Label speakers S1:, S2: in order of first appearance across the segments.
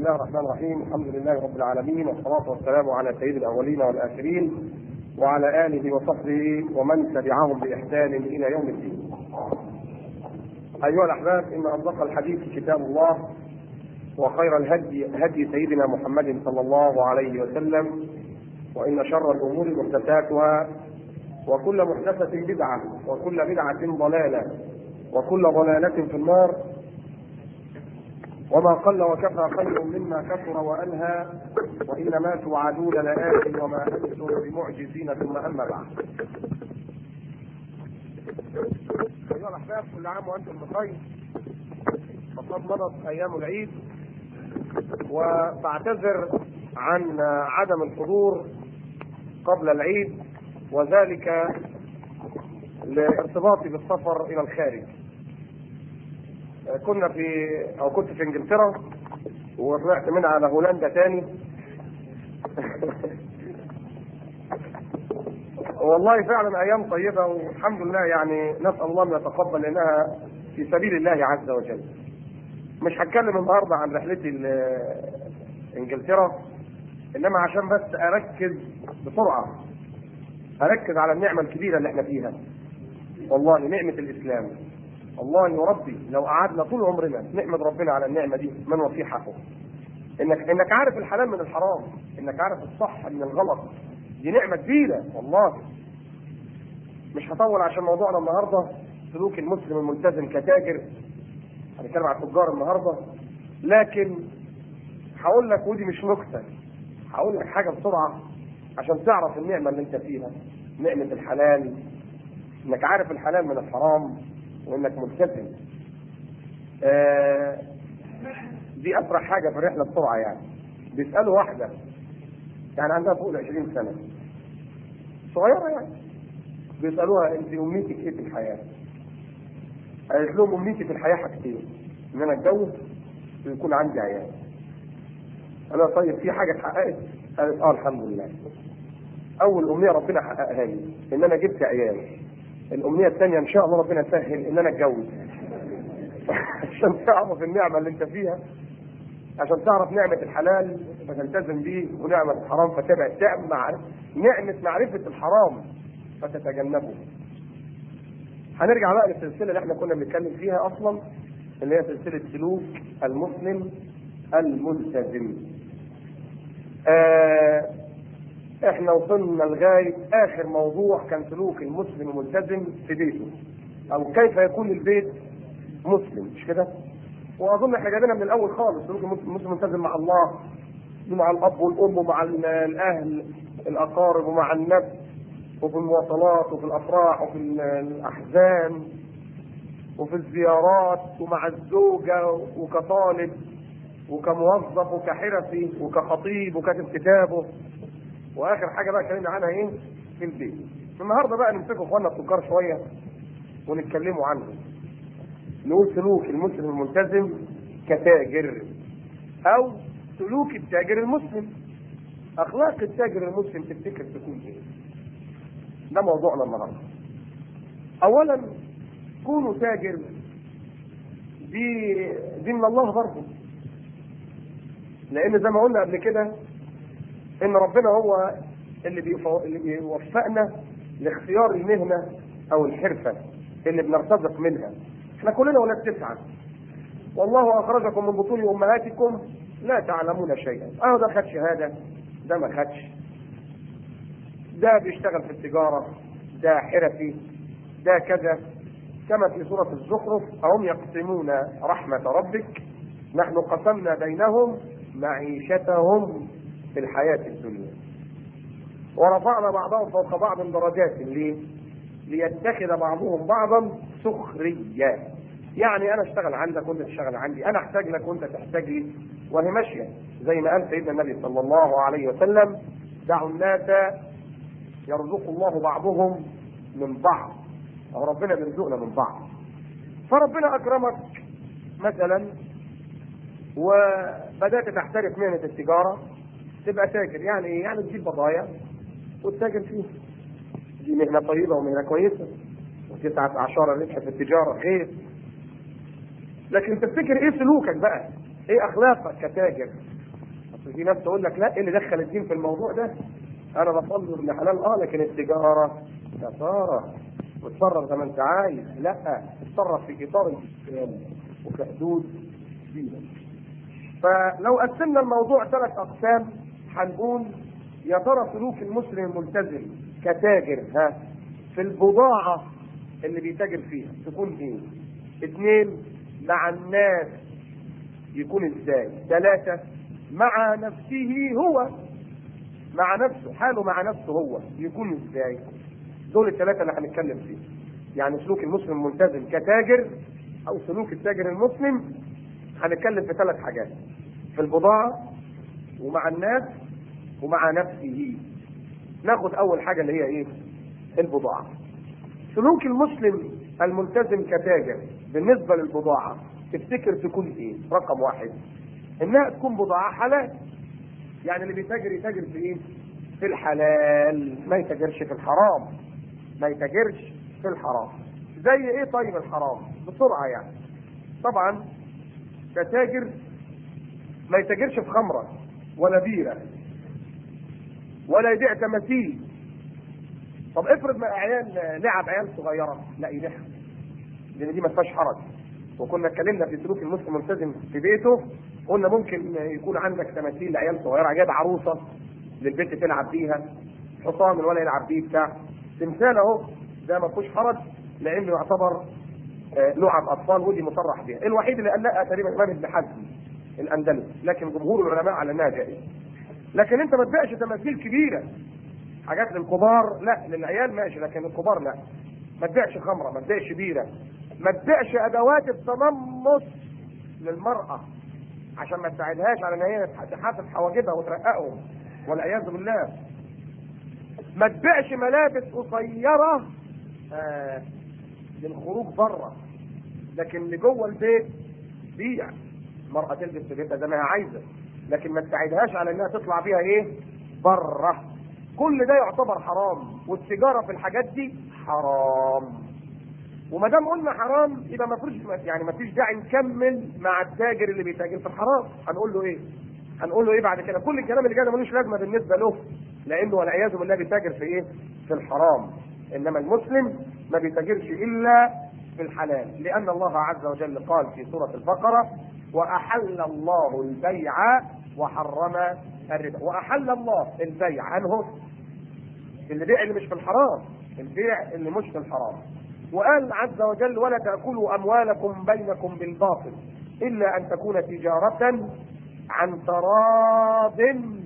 S1: الله الرحمن الرحيم الحمد لله رب العالمين والصلاة والسلام على سيد الأولين والآخرين وعلى آله وصحبه ومن تبعهم بإحسان إلى يوم الدين أيها الأحباب إن أصدق الحديث كتاب الله وخير الهدي هدي سيدنا محمد صلى الله عليه وسلم وإن شر الأمور محدثاتها وكل محدثة بدعة وكل بدعة ضلالة وكل ضلالة في النار وما قل وكفى خير مما كثر وألهى وإنما توعدون لآت وما أنتم بمعجزين ثم أما بعد أيها الأحباب كل عام وأنتم بخير فقد مضت أيام العيد وبعتذر عن عدم الحضور قبل العيد وذلك لارتباطي بالسفر الى الخارج كنا في او كنت في انجلترا وطلعت منها على هولندا تاني والله فعلا ايام طيبه والحمد لله يعني نسال الله ان يتقبل انها في سبيل الله عز وجل مش هتكلم النهارده عن رحلتي لانجلترا انما عشان بس اركز بسرعه اركز على النعمه الكبيره اللي احنا فيها والله نعمه الاسلام والله يا ربي لو قعدنا طول عمرنا نحمد ربنا على النعمه دي من وفي حقه انك انك عارف الحلال من الحرام انك عارف الصح من الغلط دي نعمه كبيره والله مش هطول عشان موضوعنا النهارده سلوك المسلم الملتزم كتاجر هنتكلم عن التجار النهارده لكن هقول لك ودي مش نكته هقول لك حاجه بسرعه عشان تعرف النعمه اللي انت فيها نعمه الحلال انك عارف الحلال من الحرام وانك ملتزم آه دي اسرع حاجه في الرحله بسرعه يعني بيسالوا واحده يعني عندها فوق ال 20 سنه صغيره يعني بيسالوها انت امنيتك ايه في الحياه؟ قالت لهم امنيتي في الحياه حاجتين ان انا اتجوز ويكون عندي عيال انا طيب في حاجه اتحققت؟ قالت اه الحمد لله اول امنيه ربنا حققها لي ان انا جبت عيال الامنيه الثانيه ان شاء الله ربنا يسهل ان انا اتجوز عشان تعرف النعمه اللي انت فيها عشان تعرف نعمة الحلال فتلتزم بيه ونعمة الحرام فتبعد تعمل نعمة معرفة الحرام فتتجنبه. هنرجع بقى للسلسلة اللي احنا كنا بنتكلم فيها أصلا اللي هي سلسلة سلوك المسلم الملتزم. آه احنا وصلنا لغاية آخر موضوع كان سلوك المسلم الملتزم في بيته. أو كيف يكون البيت مسلم مش كده؟ واظن احنا جايبينها من الاول خالص سلوك المسلم ملتزم مع الله مع الاب والام ومع الاهل الاقارب ومع النفس وفي المواصلات وفي الافراح وفي الاحزان وفي الزيارات ومع الزوجه وكطالب وكموظف وكحرفي وكخطيب وكاتب كتابه واخر حاجه بقى اتكلمنا عنها ايه؟ في البيت. النهارده بقى نمسكوا اخواننا التجار شويه ونتكلموا عنهم. نقول سلوك المسلم الملتزم كتاجر او سلوك التاجر المسلم اخلاق التاجر المسلم تفتكر تكون ايه ده موضوعنا النهارده اولا كونوا تاجر دي دي من الله برضه لان زي ما قلنا قبل كده ان ربنا هو اللي اللي بيوفقنا لاختيار المهنه او الحرفه اللي بنرتزق منها احنا كلنا ولاد تسعة والله أخرجكم من بطون أمهاتكم لا تعلمون شيئا أهو ده خد شهادة ده ما خدش ده بيشتغل في التجارة ده حرفي ده كذا كما في سورة الزخرف أهم يقسمون رحمة ربك نحن قسمنا بينهم معيشتهم في الحياة الدنيا ورفعنا بعضهم فوق بعض درجات ليه؟ ليتخذ بعضهم بعضا سخريا يعني انا اشتغل عندك وانت تشتغل عندي انا احتاج لك وانت تحتاج لي وهي ماشيه زي ما قال سيدنا النبي صلى الله عليه وسلم دعوا الناس يرزق الله بعضهم من بعض او ربنا بيرزقنا من بعض فربنا اكرمك مثلا وبدات تحترف مهنه التجاره تبقى تاجر يعني ايه؟ يعني تجيب بضايع وتتاجر فيها دي مهنه طيبه ومهنه كويسه وتسعة عشر ربح في التجارة خير لكن تفتكر ايه سلوكك بقى ايه اخلاقك كتاجر اصل في ناس تقول لك لا ايه اللي دخل الدين في الموضوع ده انا بصلي ابن حلال اه لكن التجاره كفاره وتصرف زي ما انت عايز لا اتصرف في اطار الاسلام وفي حدود دينك فلو قسمنا الموضوع ثلاث اقسام هنقول يا ترى سلوك المسلم الملتزم كتاجر ها في البضاعه اللي بيتاجر فيها تكون ايه؟ اثنين مع الناس يكون ازاي؟ ثلاثه مع نفسه هو مع نفسه حاله مع نفسه هو يكون ازاي؟ دول الثلاثه اللي هنتكلم فيه يعني سلوك المسلم الملتزم كتاجر او سلوك التاجر المسلم هنتكلم في ثلاث حاجات في البضاعة ومع الناس ومع نفسه ناخد اول حاجة اللي هي ايه البضاعة سلوك المسلم الملتزم كتاجر بالنسبة للبضاعة تفتكر تكون ايه رقم واحد انها تكون بضاعة حلال يعني اللي بيتاجر يتاجر في ايه في الحلال ما يتاجرش في الحرام ما يتاجرش في الحرام زي ايه طيب الحرام بسرعة يعني طبعا كتاجر ما يتاجرش في خمرة ولا بيرة ولا يبيع تماثيل طب افرض ما عيال لعب عيال صغيرة لا يبيعها لان دي ما فيهاش حرج وكنا اتكلمنا في سلوك المسلم الملتزم في بيته قلنا ممكن يكون عندك تماثيل لعيال صغيرة جايب عروسة للبنت تلعب بيها حصان الولد يلعب بيه بتاع تمثال اهو ده ما فيهوش حرج لانه يعتبر آه، لعب اطفال ودي مصرح بها الوحيد اللي قال لا تقريبا الامام ابن حزم الاندلس لكن جمهور العلماء على انها جائزه لكن انت ما تبيعش تماثيل كبيره حاجات للكبار لا للعيال ماشي لكن الكبار لا ما تبيعش خمره ما تبيعش بيره ما تبيعش ادوات التنمص للمراه عشان ما تساعدهاش على ان هي تحافظ حواجبها وترققهم والعياذ بالله ما تبيعش ملابس قصيره آه للخروج بره لكن اللي جوه البيت بيع المرأة تلبس في بيتها زي ما هي عايزة لكن ما تساعدهاش على انها تطلع بيها ايه بره كل ده يعتبر حرام والتجارة في الحاجات دي حرام وما دام قلنا حرام يبقى ما فيش يعني ما فيش داعي نكمل مع التاجر اللي بيتاجر في الحرام هنقول له ايه هنقول له ايه بعد كده كل الكلام اللي جاي ده ملوش لازمه بالنسبه له لانه والعياذ بالله بيتاجر في ايه في الحرام انما المسلم ما بيتاجرش الا في الحلال لان الله عز وجل قال في سوره البقره واحل الله البيع وحرم الربا واحل الله البيع عنه البيع اللي مش في الحرام البيع اللي مش في الحرام وقال عز وجل ولا تاكلوا اموالكم بينكم بالباطل الا ان تكون تجاره عن تراض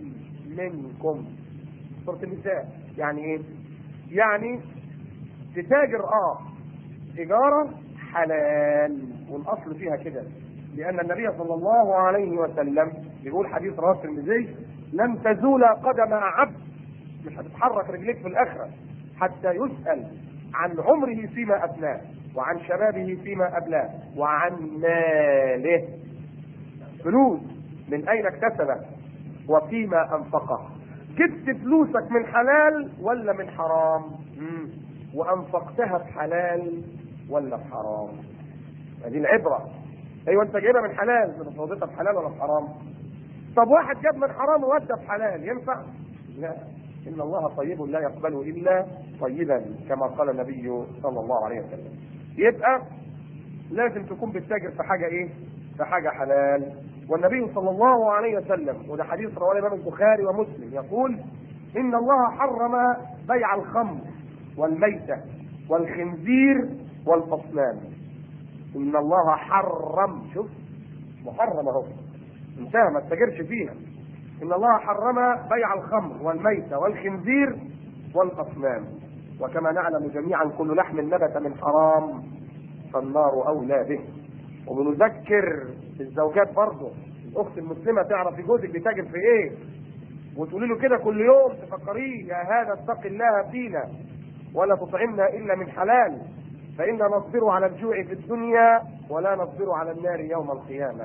S1: منكم سوره النساء يعني ايه يعني تتاجر اه تجاره حلال والاصل فيها كده لان النبي صلى الله عليه وسلم بيقول حديث رواه الترمذي لن تزول قدم عبد مش هتتحرك رجليك في الاخره حتى يسال عن عمره فيما افناه وعن شبابه فيما ابلاه وعن ماله فلوس من اين اكتسبه وفيما انفقه جبت فلوسك من حلال ولا من حرام مم. وانفقتها في حلال ولا في حرام هذه العبره ايوه انت جايبها من حلال متفاوضتها في حلال ولا في حرام طب واحد جاب من حرام وودى في حلال ينفع لا ان الله طيب لا يقبل الا طيبا كما قال النبي صلى الله عليه وسلم يبقى لازم تكون بتتاجر في حاجه ايه في حاجه حلال والنبي صلى الله عليه وسلم وده حديث رواه الامام البخاري ومسلم يقول ان الله حرم بيع الخمر والميته والخنزير والاصنام ان الله حرم شوف محرم اهو انتهى ما تتاجرش فيها ان الله حرم بيع الخمر والميته والخنزير والاصنام وكما نعلم جميعا كل لحم نبت من حرام فالنار اولى به وبنذكر الزوجات برضه الاخت المسلمه تعرف جوزك بيتاجر في ايه وتقولي له كده كل يوم تفكريه يا هذا اتق الله فينا ولا تطعمنا الا من حلال فإنا نصبر على الجوع في الدنيا ولا نصبر على النار يوم القيامة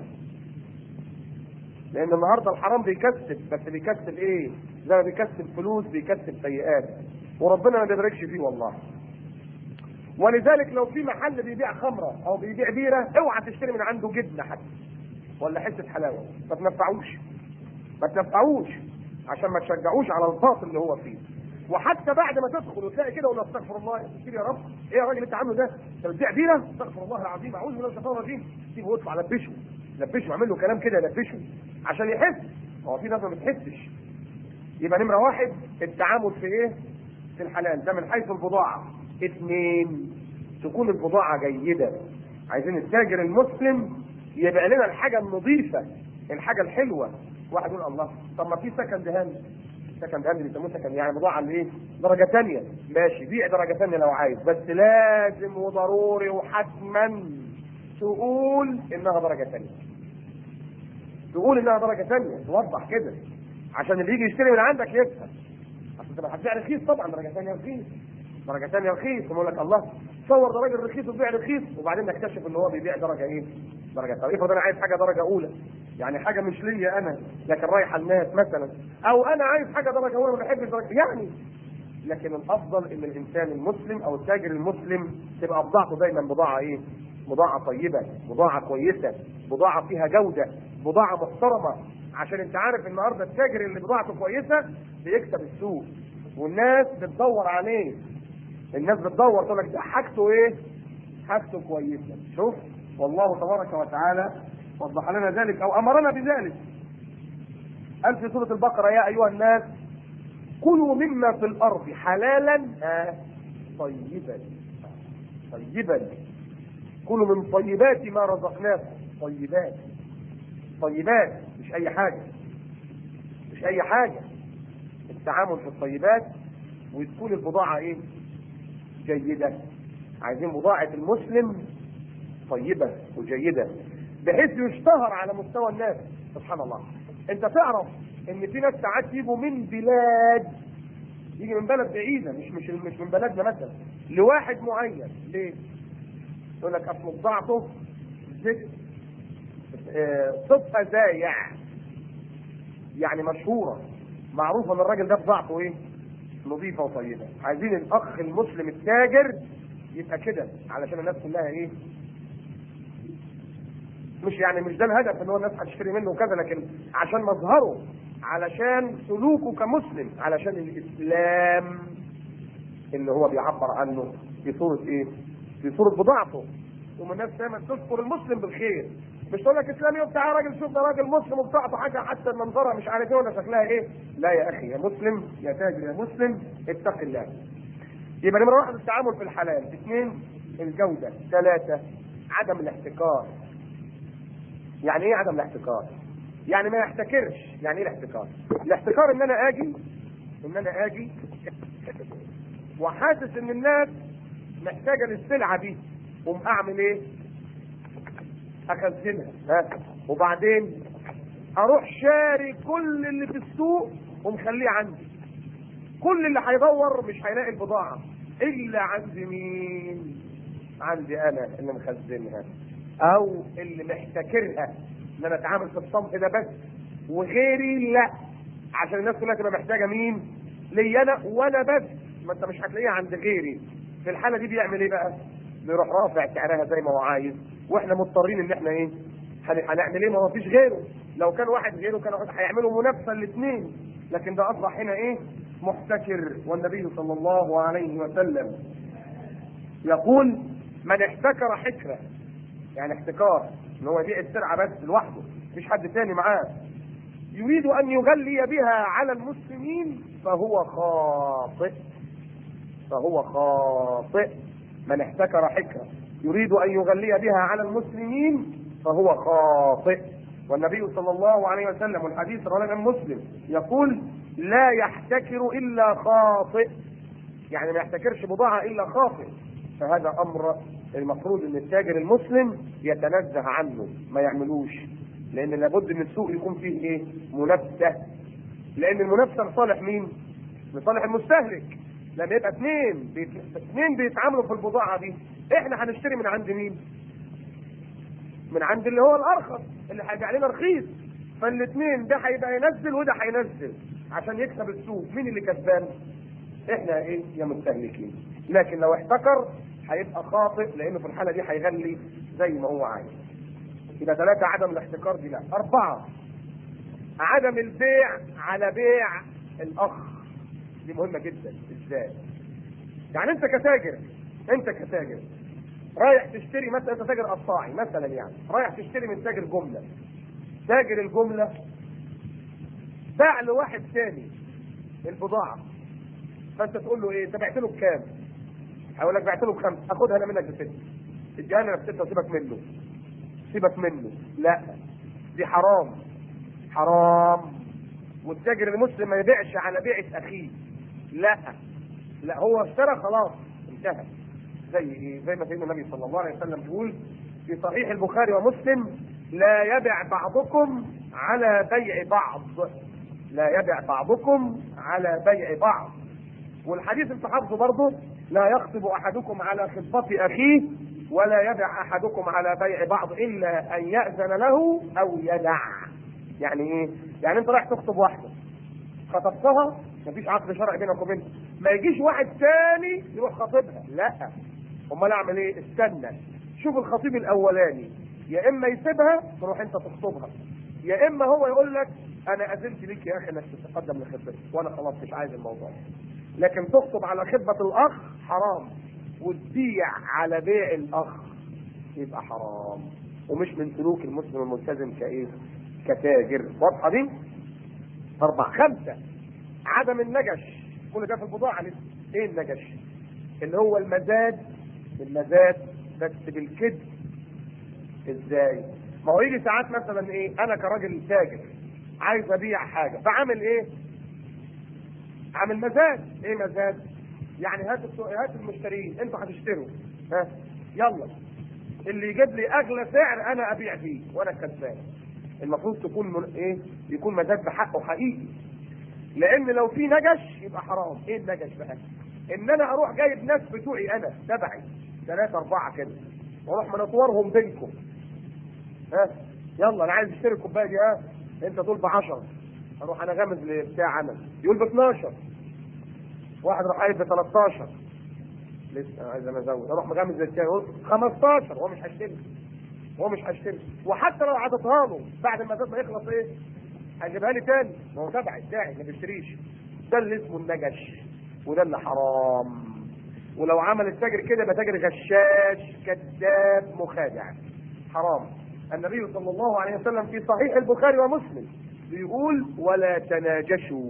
S1: لأن النهاردة الحرام بيكسب بس بيكسب إيه؟ زي ما بيكسب فلوس بيكسب سيئات وربنا ما بيباركش فيه والله ولذلك لو في محل بيبيع خمرة أو بيبيع بيرة اوعى تشتري من عنده جبنة حتى ولا حتة حلاوة ما تنفعوش ما تنفعوش عشان ما تشجعوش على الباطل اللي هو فيه وحتى بعد ما تدخل وتلاقي كده ولا استغفر الله كتير يا رب ايه يا راجل انت عامله ده انت بتبيع بيره استغفر الله العظيم اعوذ بالله من الشيطان الرجيم سيبه يطلع لبشه لبشه اعمل له كلام كده لبشه عشان يحس هو في ناس ما بتحسش يبقى نمره واحد التعامل في ايه؟ في الحلال ده من حيث البضاعه اثنين تكون البضاعه جيده عايزين التاجر المسلم يبقى لنا الحاجه النظيفه الحاجه الحلوه واحد يقول الله طب ما في سكند هاند سكند هاند بيسموه سكند يعني بضاعه اللي ايه درجه ثانيه ماشي بيع درجه ثانيه لو عايز بس لازم وضروري وحتما تقول انها درجه ثانيه تقول انها درجه ثانيه توضح كده عشان اللي يجي يشتري من عندك يفهم اصل تبقى هتبيع رخيص طبعا درجه ثانيه رخيص درجه ثانيه رخيص يقول لك الله تصور ده راجل رخيص وبيع رخيص وبعدين نكتشف ان هو بيبيع درجه ايه؟ درجه ثانيه افرض انا عايز حاجه درجه اولى يعني حاجه مش ليا انا لكن رايحه الناس مثلا او انا عايز حاجه درجه اولى ما بحبش درجه يعني لكن الافضل ان الانسان المسلم او التاجر المسلم تبقى بضاعته دايما بضاعه ايه؟ بضاعه طيبه، بضاعه كويسه، بضاعه فيها جوده، بضاعه محترمه، عشان انت عارف النهارده التاجر اللي بضاعته كويسه بيكسب السوق والناس بتدور عليه الناس بتدور تقول لك ده حاجته ايه؟ حاجته كويسه، شوف والله تبارك وتعالى وضح لنا ذلك او امرنا بذلك. قال في سوره البقره يا ايها الناس كلوا مما في الارض حلالا آه طيبا طيبا كلوا من طيبات ما رزقناكم طيبات طيبات مش اي حاجه مش اي حاجه التعامل في الطيبات وتكون البضاعه ايه جيده عايزين بضاعه المسلم طيبه وجيده بحيث يشتهر على مستوى الناس سبحان الله انت تعرف ان في ناس ساعات يجوا من بلاد يجي من بلد بعيده مش مش مش من بلدنا مثلا لواحد معين ليه؟ يقول لك اصل بضاعته زيت آه، صفة زايع يعني مشهورة معروفة ان الراجل ده بضاعته ايه؟ نظيفة وطيبة عايزين الاخ المسلم التاجر يبقى كده علشان الناس كلها ايه؟ مش يعني مش ده الهدف ان هو الناس هتشتري منه وكذا لكن عشان مظهره علشان سلوكه كمسلم علشان الاسلام اللي هو بيعبر عنه في صورة ايه؟ في صورة بضاعته ومن الناس دايما تذكر المسلم بالخير مش تقول لك اسلامي وبتاع راجل شوف ده راجل مسلم وبتاعته حاجه حتى المنظره مش عارف ايه ولا شكلها ايه لا يا اخي يا مسلم يا تاجر يا مسلم اتق الله يبقى نمره واحد التعامل في الحلال اثنين الجوده ثلاثه عدم الاحتكار يعني ايه عدم الاحتكار يعني ما يحتكرش يعني ايه الاحتكار الاحتكار ان انا اجي ان انا اجي وحاسس ان الناس محتاجه للسلعه دي قوم اعمل ايه اخزنها ها وبعدين اروح شاري كل اللي في السوق ومخليه عندي كل اللي هيدور مش هيلاقي البضاعه الا عند مين عندي انا اللي مخزنها او اللي محتكرها ان انا اتعامل في الصنف ده بس وغيري لا عشان الناس كلها تبقى محتاجه مين لي انا وانا بس ما انت مش هتلاقيها عند غيري في الحاله دي بيعمل ايه بقى بيروح رافع سعرها زي ما هو عايز واحنا مضطرين ان احنا ايه هن- هنعمل ايه ما هو فيش غيره لو كان واحد غيره كان واحد هيعملوا منافسه الاثنين لكن ده اصبح هنا ايه محتكر والنبي صلى الله عليه وسلم يقول من احتكر حكره يعني احتكار ان هو يبيع السلعه بس لوحده مفيش حد تاني معاه يريد ان يغلي بها على المسلمين فهو خاطئ فهو خاطئ من احتكر حكرة يريد أن يغلي بها على المسلمين فهو خاطئ والنبي صلى الله عليه وسلم والحديث رواه الإمام مسلم يقول لا يحتكر إلا خاطئ يعني ما يحتكرش بضاعة إلا خاطئ فهذا أمر المفروض أن التاجر المسلم يتنزه عنه ما يعملوش لأن لابد أن السوق يكون فيه إيه؟ منافسة لأن المنافسة لصالح مين؟ لصالح المستهلك لما يبقى اثنين بيت... اثنين بيتعاملوا في البضاعه دي احنا هنشتري من عند مين؟ من عند اللي هو الارخص اللي هيبيع لنا رخيص فالاثنين ده هيبقى ينزل وده هينزل عشان يكسب السوق مين اللي كسبان؟ احنا ايه يا مستهلكين لكن لو احتكر هيبقى خاطئ لانه في الحاله دي هيغلي زي ما هو عايز يبقى ثلاثة عدم الاحتكار دي لا أربعة عدم البيع على بيع الاخ دي مهمه جدا ازاي يعني انت كتاجر انت كتاجر رايح تشتري مثلا انت تاجر قطاعي مثلا يعني رايح تشتري من تاجر جمله تاجر الجمله باع لواحد تاني البضاعه فانت تقول له ايه انت بعت له بكام؟ هيقول لك بعت له بخمسه اخدها انا منك بسته اديها لي بسته وسيبك منه سيبك منه لا دي حرام حرام والتاجر المسلم ما يبيعش على بيعة اخيه لا لا هو اشترى خلاص انتهى زي ايه زي ما سيدنا النبي صلى الله عليه وسلم بيقول في صحيح البخاري ومسلم لا يبع بعضكم على بيع بعض لا يبع بعضكم على بيع بعض والحديث انت حافظه برضه لا يخطب احدكم على خطبة اخيه ولا يبع احدكم على بيع بعض الا ان ياذن له او يدع يعني ايه يعني انت رايح تخطب واحده خطبتها مفيش عقد شرعي بينك وبينها ما يجيش واحد تاني يروح خاطبها لا امال اعمل ايه استنى شوف الخطيب الاولاني يا اما يسيبها تروح انت تخطبها يا اما هو يقول لك انا اذنت ليك يا اخي انك تتقدم لخطبتي وانا خلاص مش عايز الموضوع لكن تخطب على خطبه الاخ حرام وتبيع على بيع الاخ يبقى حرام ومش من سلوك المسلم الملتزم كايه كتاجر واضحه دي اربع خمسه عدم النجش كل ده في البضاعه لسه ايه النجش اللي هو المزاد المزاد بس بالكذب ازاي ما هو يجي ساعات مثلا ايه انا كراجل تاجر عايز ابيع حاجه فعامل ايه عامل مزاد ايه مزاد يعني هات هات المشترين انتوا هتشتروا ها يلا اللي يجيب لي اغلى سعر انا ابيع فيه وانا الكسبان المفروض تكون من ايه يكون مزاد بحقه حقيقي لان لو في نجش يبقى حرام ايه النجش بقى ان انا اروح جايب ناس بتوعي انا تبعي ثلاثة أربعة كده واروح منطورهم بينكم ها يلا انا عايز اشتري الكوبايه دي ها انت دول ب 10 اروح انا غامز لبتاع انا يقول ب 12 واحد راح قايل ب 13 لسه عايز انا ازود اروح مغمز للتاني يقول 15 هو مش هيشتري هو مش هيشتري وحتى لو عطيتها له بعد ما ما يخلص ايه هيجيبها لي تاني ما هو تبعي بتاعي ما بيشتريش ده اللي اسمه النجش وده اللي حرام ولو عمل التاجر كده يبقى تاجر غشاش كذاب مخادع حرام النبي صلى الله عليه وسلم في صحيح البخاري ومسلم بيقول ولا تناجشوا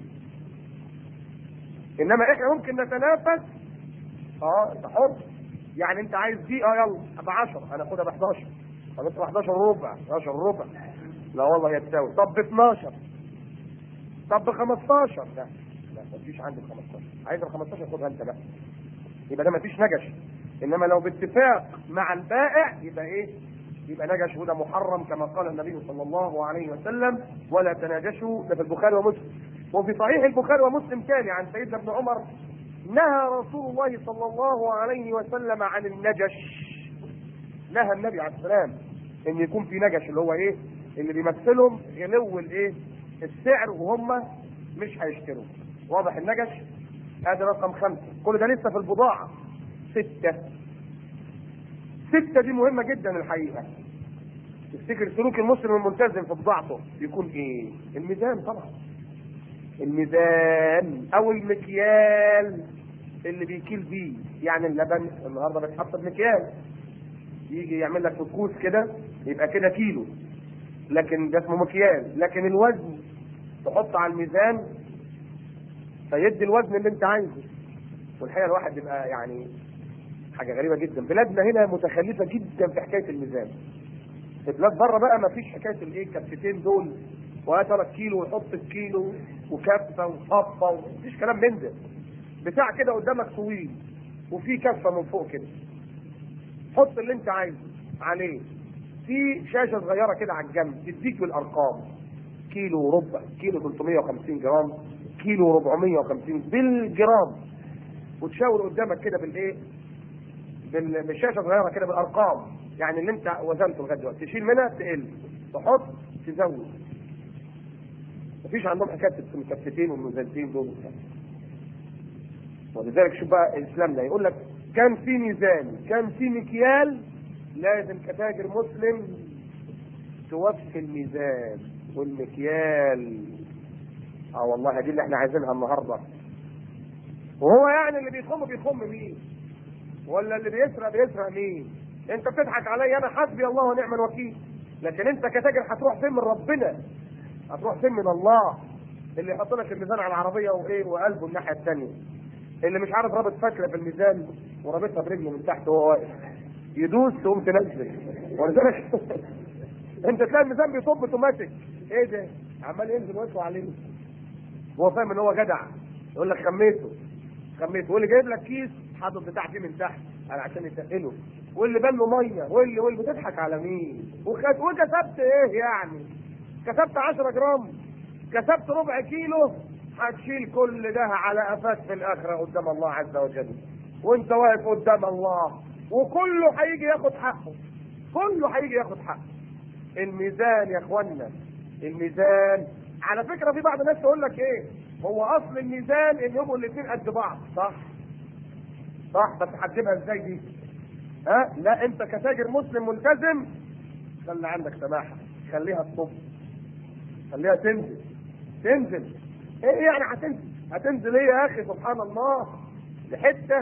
S1: انما احنا ممكن نتنافس اه انت حر يعني انت عايز دي اه يلا ب 10 انا اخدها ب 11 طب انت ب 11 ربع 11 ربع لا والله هي تساوي طب ب 12 طب ب 15 لا لا مفيش عندي ب 15 عايز ال 15 خدها انت بقى يبقى ده مفيش نجش انما لو باتفاق مع البائع يبقى ايه يبقى نجش وده محرم كما قال النبي صلى الله عليه وسلم ولا تناجشوا ده في البخاري ومسلم وفي صحيح البخاري ومسلم تاني عن سيدنا ابن عمر نهى رسول الله صلى الله عليه وسلم عن النجش نهى النبي عليه السلام ان يكون في نجش اللي هو ايه اللي بيمثلهم غلو الايه السعر وهم مش هيشتروا واضح النجش ادي رقم خمسة كل ده لسه في البضاعة ستة ستة دي مهمة جدا الحقيقة تفتكر سلوك المسلم الملتزم في بضاعته يكون ايه الميزان طبعا الميزان او المكيال اللي بيكيل بيه يعني اللبن النهارده بيتحط بمكيال يجي يعمل لك كوس كده يبقى كده كيلو لكن ده اسمه مكيال لكن الوزن تحط على الميزان فيدي الوزن اللي انت عايزه والحقيقه الواحد بيبقى يعني حاجه غريبه جدا بلادنا هنا متخلفه جدا في حكايه الميزان في بلاد بره بقى ما فيش حكايه الايه الكفتين دول وهات 3 كيلو ويحط الكيلو وكفه وصفه ومفيش كلام من ده بتاع كده قدامك طويل وفي كفه من فوق كده حط اللي انت عايزه عليه في شاشه صغيره كده على الجنب تديك بالارقام كيلو وربع كيلو 350 جرام كيلو 450 بالجرام وتشاور قدامك كده بالايه بال- بالشاشه صغيره كده بالارقام يعني اللي انت وزنته لغايه دلوقتي تشيل منها تقل تحط تزود مفيش عندهم حكايه المكفتين والميزانتين دول وبتاع. ولذلك شوف بقى اسلامنا يقول لك كان في ميزان كان في مكيال لازم كتاجر مسلم توفي الميزان والمكيال اه والله دي اللي احنا عايزينها النهارده وهو يعني اللي بيخم بيخم مين ولا اللي بيسرق بيسرق مين انت بتضحك عليا انا حسبي الله ونعم الوكيل لكن انت كتاجر هتروح فين من ربنا هتروح فين من الله اللي يحط لك الميزان على العربيه وايه وقلبه الناحيه الثانيه اللي مش عارف رابط فتله في الميزان ورابطها برجله من تحت وهو واقف يدوس تقوم تنزل ولذلك انت تلاقي الميزان بيطب اوتوماتيك ايه ده عمال ينزل ويطلع عليه هو فاهم ان هو جدع يقول لك خميته خميته واللي جايب لك كيس حاطط بتاع فيه من تحت على عشان يتقله واللي بان له ميه واللي واللي بتضحك على مين وخد وكسبت ايه يعني كسبت 10 جرام كسبت ربع كيلو هتشيل كل ده على قفاك في الاخره قدام الله عز وجل وانت واقف قدام الله وكله هيجي ياخد حقه كله هيجي ياخد حقه الميزان يا اخوانا الميزان على فكره في بعض الناس تقول لك ايه هو اصل الميزان ان يبقوا الاثنين قد بعض صح صح بس هتجيبها ازاي دي ها لا انت كتاجر مسلم ملتزم خلي عندك سماحه خليها تصب خليها تنزل تنزل ايه يعني هتنزل هتنزل ايه يا اخي سبحان الله لحته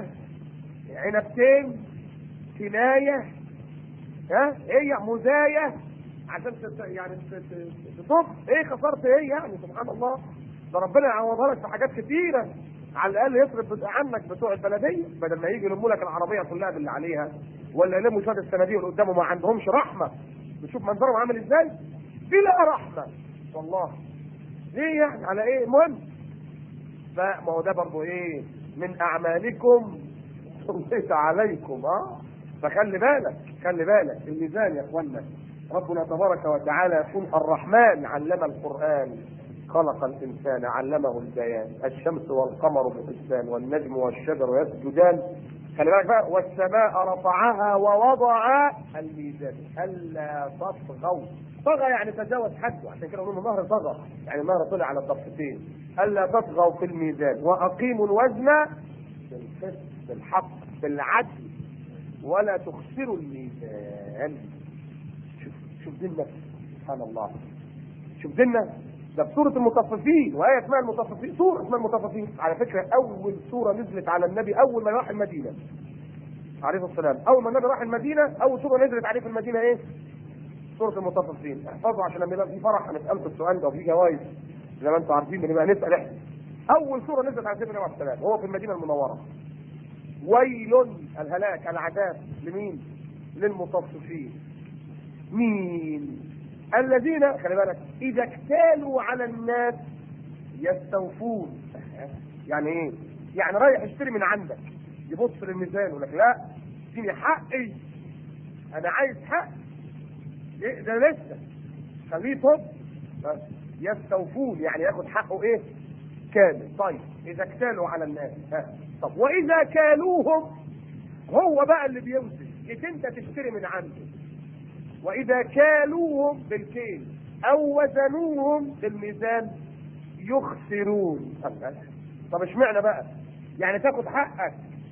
S1: عنبتين كنايه ها ايه مزايه عشان تت... يعني تصب ايه خسرت ايه يعني سبحان الله ده ربنا يعوضها لك في حاجات كتيره على الاقل يصرف عنك بتوع البلديه بدل ما يجي يلموا لك العربيه كلها باللي عليها ولا يلموا شويه الصناديق اللي قدامه ما عندهمش رحمه بتشوف منظرهم عامل ازاي بلا رحمه والله ليه يعني على ايه المهم فما هو ده برضه ايه من اعمالكم صليت عليكم اه فخلي بالك خلي بالك الميزان يا اخوانا ربنا تبارك وتعالى يقول الرحمن علم القرآن خلق الإنسان علمه البيان الشمس والقمر بحسبان والنجم والشجر يسجدان خلي بالك بقى والسماء رفعها ووضع الميزان ألا تطغوا طغى يعني تجاوز حده عشان كده نقول النهر طغى يعني النهر طلع على الضفتين ألا تطغوا في الميزان وأقيموا الوزن بالقسط بالحق بالعدل ولا تخسروا الميزان شوف شوف ديننا سبحان الله شوف ديننا ده بسورة المطففين وآية اسمها المطففين سورة اسمها المطففين على فكرة أول سورة نزلت على النبي أول ما راح المدينة عليه الصلاة والسلام أول ما النبي راح المدينة أول سورة نزلت عليه في المدينة إيه؟ سورة المطففين احفظوا عشان لما يبقى في فرح هنسألكم السؤال ده وفي جوائز زي ما أنتم عارفين بنبقى نسأل إحنا أول سورة نزلت على سيدنا عليه السلام وهو في المدينة المنورة ويل الهلاك العذاب لمين؟ للمطففين مين؟ الذين خلي بالك اذا اكتالوا على الناس يستوفون يعني ايه يعني رايح يشتري من عندك يبص للميزان يقول لك لا اديني حقي انا عايز حق إيه ده لسه خليه طب يستوفون يعني ياخد حقه ايه كامل طيب اذا اكتالوا على الناس ها. طب واذا كالوهم هو بقى اللي بيوزن جيت انت تشتري من عنده واذا كالوهم بالكيل او وزنوهم بالميزان يخسرون طب اشمعنى بقى يعني تاخد حقك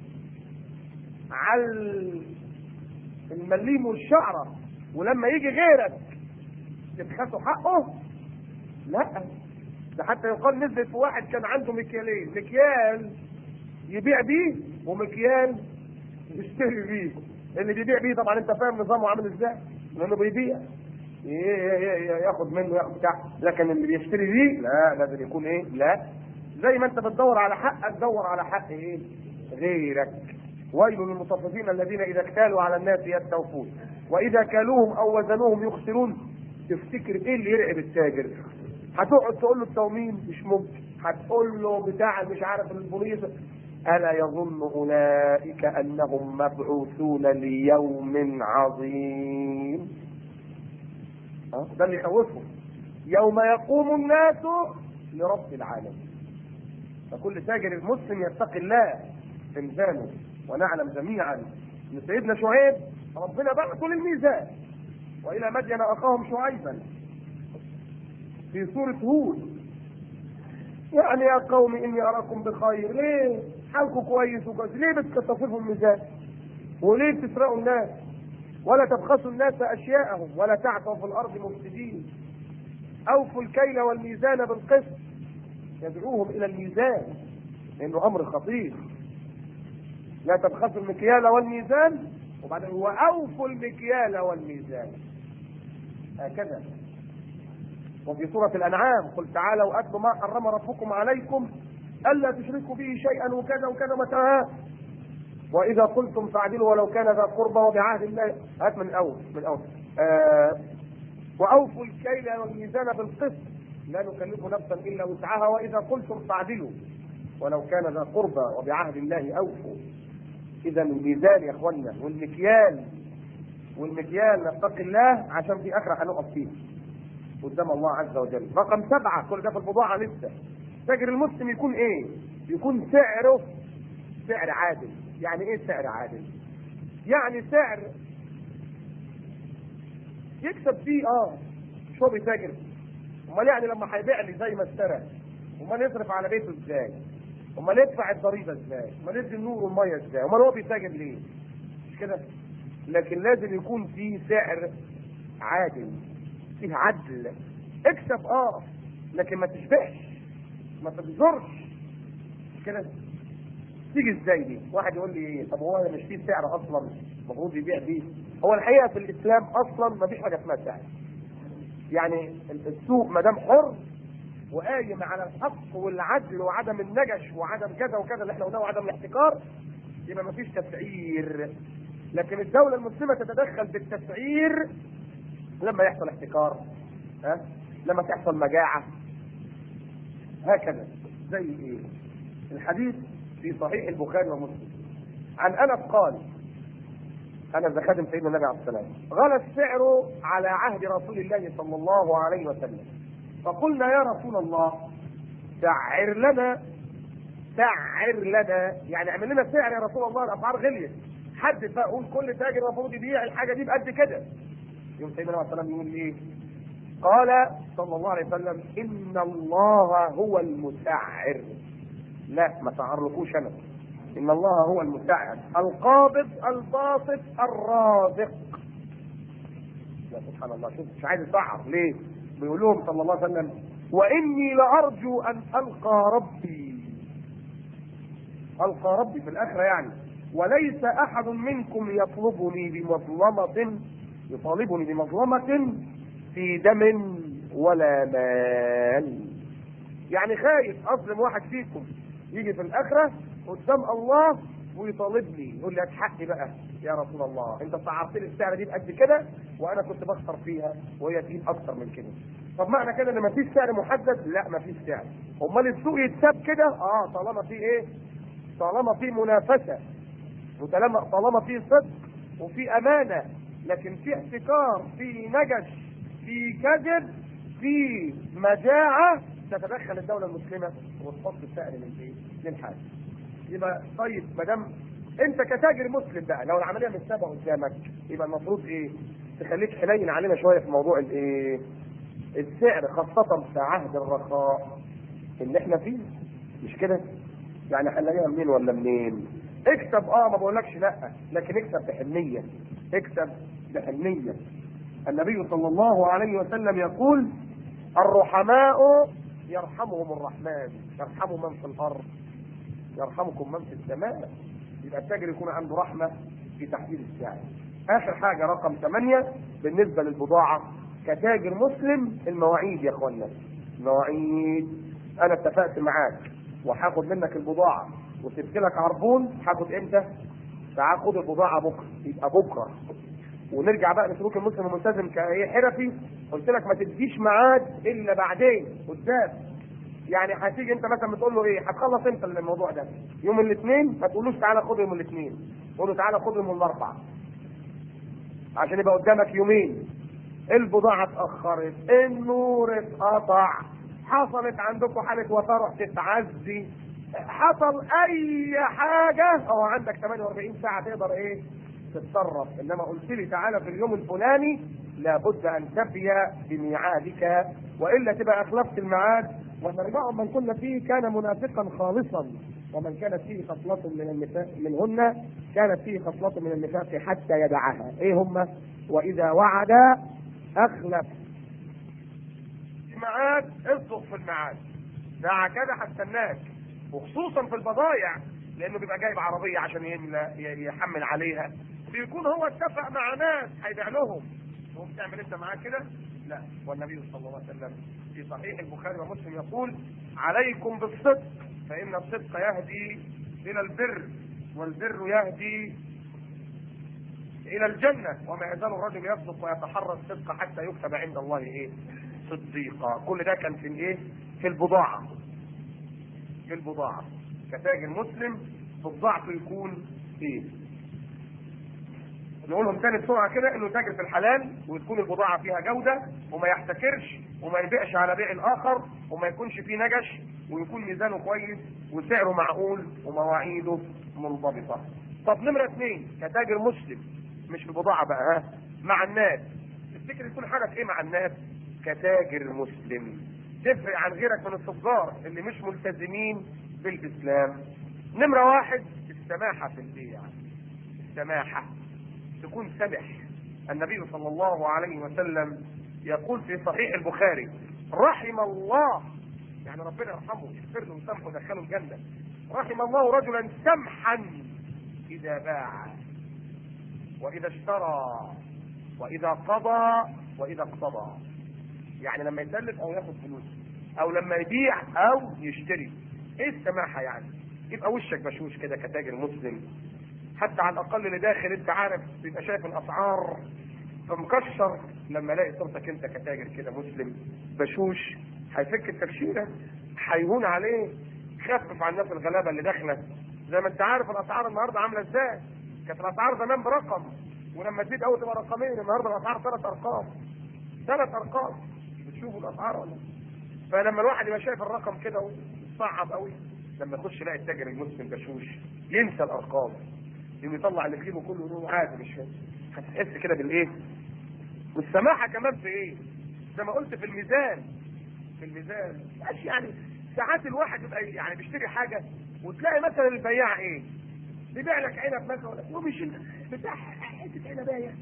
S1: على المليم والشعره ولما يجي غيرك تبخسوا حقه لا ده حتى يقال نزلت في واحد كان عنده مكيالين مكيال يبيع بيه ومكيال يشتري بيه اللي بيبيع بيه طبعا انت فاهم نظامه عامل ازاي لانه بيبيع ياخد منه ياخد بتاع لكن اللي بيشتري بيه لا لازم يكون ايه لا زي ما انت بتدور على حقك دور على حق ايه غيرك ويل للمطففين الذين اذا اكتالوا على الناس يستوفون واذا كالوهم او وزنوهم يخسرون تفتكر ايه اللي يرعب التاجر هتقعد تقول له التومين مش ممكن هتقول له بتاع مش عارف البوليس ألا يظن أولئك أنهم مبعوثون ليوم عظيم ده اللي يخوفهم يوم يقوم الناس لرب العالمين فكل تاجر مسلم يتقي الله في ميزانه ونعلم جميعا ان سيدنا شعيب ربنا بعثه للميزان والى مدين اخاهم شعيبا في سوره هود يعني يا قوم اني اراكم بخير ليه حالكم كويس وكويس ليه بتكتفوا الميزان وليه بتسرقوا الناس ولا تبخسوا الناس اشياءهم ولا تعثوا في الارض مفسدين اوفوا الكيل والميزان بالقسط يدعوهم الى الميزان لانه امر خطير لا تبخسوا المكيال والميزان وبعدين واوفوا المكيال والميزان هكذا وفي سورة الأنعام قل تعالوا أتلوا ما حرم ربكم عليكم ألا تشركوا به شيئا وكذا وكذا متى وإذا قلتم فاعدلوا ولو كان ذا قربى وبعهد الله هات من الأول من الأول آه وأوفوا الكيل والميزان بالقسط لا نكلف نفسا إلا وسعها وإذا قلتم فاعدلوا ولو كان ذا قربى وبعهد الله أوفوا إذا الميزان يا إخوانا والمكيال والمكيال نتقي الله عشان في آخرة هنقف فيه قدام الله عز وجل رقم سبعة كل ده في البضاعة لسه تاجر المسلم يكون ايه يكون سعره سعر عادل يعني ايه سعر عادل يعني سعر يكسب فيه اه مش هو بيتاجر امال يعني لما هيبيع لي زي ما اشترى امال يصرف على بيته ازاي امال يدفع الضريبه ازاي امال يدي النور والميه ازاي امال هو بيتاجر ليه مش كده لكن لازم يكون في سعر عادل فيه عدل اكسب اه لكن ما تشبعش ما تبذرش مش كده تيجي ازاي دي واحد يقول لي ايه طب هو مش فيه سعر اصلا المفروض يبيع بيه هو الحقيقه في الاسلام اصلا ما فيش حاجه اسمها سعر يعني السوق ما دام حر وقايم على الحق والعدل وعدم النجش وعدم كذا وكذا اللي احنا قلناه وعدم الاحتكار يبقى ما فيش تسعير لكن الدوله المسلمه تتدخل بالتسعير لما يحصل احتكار ها لما تحصل مجاعة هكذا زي ايه الحديث في صحيح البخاري ومسلم عن انس قال انس ده خادم سيدنا النبي عليه السلام غلى السعر على عهد رسول الله صلى الله عليه وسلم فقلنا يا رسول الله سعر لنا سعر لنا يعني اعمل لنا سعر يا رسول الله الاسعار غليت حدد بقى قول كل تاجر المفروض يبيع الحاجه دي بقد كده يوم سيدنا النبي عليه السلام يقول ايه؟ قال صلى الله عليه وسلم ان الله هو المسعر لا ما سعرلكوش انا ان الله هو المسعر القابض الباسط الرازق يا سبحان الله شوف مش عايز يسعر ليه؟ بيقول لهم صلى الله عليه وسلم واني لارجو ان القى ربي القى ربي في الاخره يعني وليس احد منكم يطلبني بمظلمه يطالبني بمظلمة في دم ولا مال يعني خايف اظلم واحد فيكم يجي في الاخرة قدام الله ويطالبني يقول لي هات حقي بقى يا رسول الله انت سعرت لي السعر دي بقد كده وانا كنت بخسر فيها وهي تجيب اكتر من كده طب معنى كده ان مفيش سعر محدد لا مفيش سعر امال السوق يتساب كده اه طالما في ايه طالما في منافسه وطالما طالما في صدق وفي امانه لكن في احتكار في نجش في كذب في مجاعة تتدخل الدولة المسلمة وتحط السعر للايه؟ للحاجة. يبقى طيب ما دام انت كتاجر مسلم بقى لو العملية مش سابقة قدامك يبقى المفروض ايه؟ تخليك حنين علينا شوية في موضوع الايه؟ السعر خاصة في عهد الرخاء اللي احنا فيه مش كده؟ يعني هنلاقيها منين ولا منين؟ اكسب اه ما بقولكش لا لكن اكسب بحنية اكسب بحنية النبي صلى الله عليه وسلم يقول الرحماء يرحمهم الرحمن يرحم من في الارض يرحمكم من في السماء يبقى التاجر يكون عنده رحمة في تحديد السعر اخر حاجة رقم ثمانية بالنسبة للبضاعة كتاجر مسلم المواعيد يا اخوانا المواعيد انا اتفقت معاك وهاخد منك البضاعة وسبت لك عربون هاخد امتى؟ تعال خد البضاعة بكرة يبقى بكرة ونرجع بقى لسلوك المسلم الملتزم كايه حرفي قلت لك ما تديش ميعاد الا بعدين قدام يعني هتيجي انت مثلا بتقول له ايه هتخلص امتى الموضوع ده يوم الاثنين ما تقولوش تعالى خد يوم الاثنين قول له تعالى خد يوم الاربعاء عشان يبقى قدامك يومين البضاعة اتأخرت النور اتقطع حصلت عندكم حالة وترح تتعزي حصل اي حاجة او عندك 48 ساعة تقدر ايه تتصرف انما قلت لي تعالى في اليوم الفلاني لابد ان تفي بميعادك والا تبقى اخلفت الميعاد وترجع من كنا فيه كان منافقا خالصا ومن كانت فيه خصلة من النفاق منهن كانت فيه خصلة من النفاق حتى يدعها ايه هم واذا وعد اخلف ميعاد اصدق في الميعاد ساعة كده هستناك وخصوصا في البضايع لانه بيبقى جايب عربية عشان يملى يحمل عليها بيكون هو اتفق مع ناس هيبيع لهم تقوم تعمل انت معاه كده لا والنبي صلى الله عليه وسلم في صحيح البخاري ومسلم يقول عليكم بالصدق فان الصدق يهدي الى البر والبر يهدي الى الجنة وما يزال الرجل يصدق ويتحرى الصدق حتى يكتب عند الله ايه صديقا كل ده كان في الايه في البضاعة في البضاعة كتاجر مسلم بضاعته يكون ايه نقولهم تاني بسرعة كده انه تاجر في الحلال وتكون البضاعة فيها جودة وما يحتكرش وما يبيعش على بيع الاخر وما يكونش فيه نجش ويكون ميزانه كويس وسعره معقول ومواعيده منضبطة طب نمرة اثنين كتاجر مسلم مش في البضاعة بقى ها مع الناس تفتكر يكون حاجة ايه مع الناس كتاجر مسلم تفرق عن غيرك من التجار اللي مش ملتزمين بالاسلام نمرة واحد السماحة في البيع السماحة تكون سمح النبي صلى الله عليه وسلم يقول في صحيح البخاري رحم الله يعني ربنا يرحمه يغفر له ويسامحه ويدخله الجنة رحم الله رجلا سمحا إذا باع وإذا اشترى وإذا قضى وإذا اقتضى يعني لما يسلف أو ياخد فلوس أو لما يبيع أو يشتري إيه السماحة يعني يبقى وشك بشوش كده كتاجر مسلم حتى على الاقل اللي داخل انت عارف بيبقى شايف الاسعار فمكشر لما الاقي صورتك انت كتاجر كده مسلم بشوش هيفك التبشيره هيهون عليه خفف عن الناس الغلابه اللي داخله زي ما انت عارف الاسعار النهارده عامله ازاي كانت الاسعار زمان برقم ولما تزيد قوي تبقى رقمين النهارده الاسعار ثلاث ارقام ثلاث ارقام بتشوفوا الاسعار ولا فلما الواحد يبقى شايف الرقم كده صعب قوي لما يخش يلاقي التاجر المسلم بشوش ينسى الارقام يقوم يطلع اللي في جيبه كله نور عادي مش فاهم هتحس كده بالايه والسماحه كمان في ايه زي ما قلت في الميزان في الميزان ماشي يعني ساعات الواحد يبقى يعني بيشتري حاجه وتلاقي مثلا البياع ايه بيبيع لك عنب مثلا وبيشيل بتاع حته عنبايه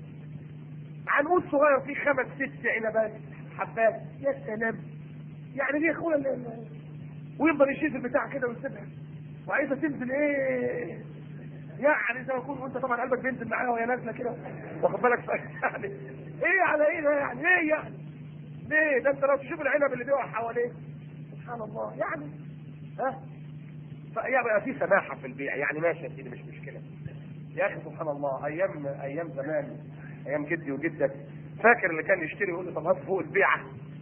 S1: عنقود صغير فيه خمس ست عنبات حبات يا سلام يعني دي اخويا ويفضل يشيل البتاع كده ويسيبها وعايزه تنزل ايه يعني زي ما يكون وانت طبعا قلبك بينزل معاها وهي نازله كده واخد بالك يعني ايه على ايه ده يعني ايه يعني ليه ده انت لو تشوف العنب اللي بيقع حواليه سبحان الله يعني ها فيا بقى في سماحه في البيع يعني ماشي يا سيدي مش مشكله يا اخي سبحان الله ايام ايام زمان ايام جدي وجدك فاكر اللي كان يشتري يقول لي طب هات فوق البيعه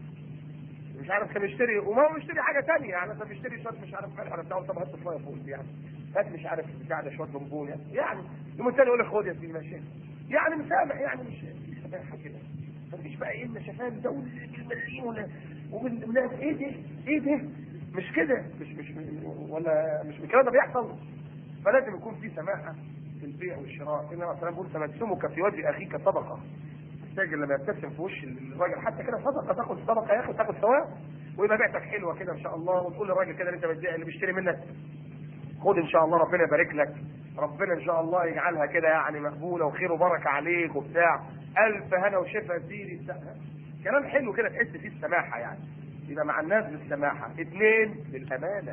S1: مش عارف كان يشتري وما هو يشتري حاجه ثانيه يعني مثلا يشتري شويه مش عارف ملح ولا بتاع طب هات شويه فوق البيعه هات مش عارف بتاع ده شويه بونبون يعني يعني يوم الثاني يقول لك خد يا سيدي ماشي يعني مسامح يعني مش سماحه كده مش بقى ايه النشفان ده والملايين ولا والناس ايه ده ايه ده مش كده مش مش ولا مش الكلام ده بيحصل فلازم يكون في سماحه في البيع والشراء النبي صلى الله عليه وسلم بيقول تبسمك في وجه اخيك صدقه التاجر لما يبتسم في وش الراجل حتى كده صدقه تاخد صدقه يا اخي تاخد ثواب ويبقى بيعتك حلوه كده ان شاء الله وتقول للراجل كده اللي انت بتبيع اللي بيشتري منك خد ان شاء الله ربنا يبارك لك ربنا ان شاء الله يجعلها كده يعني مقبوله وخير وبركه عليك وبتاع الف هنا وشفا سيدي كلام حلو كده تحس فيه السماحه يعني يبقى مع الناس بالسماحه اثنين بالامانه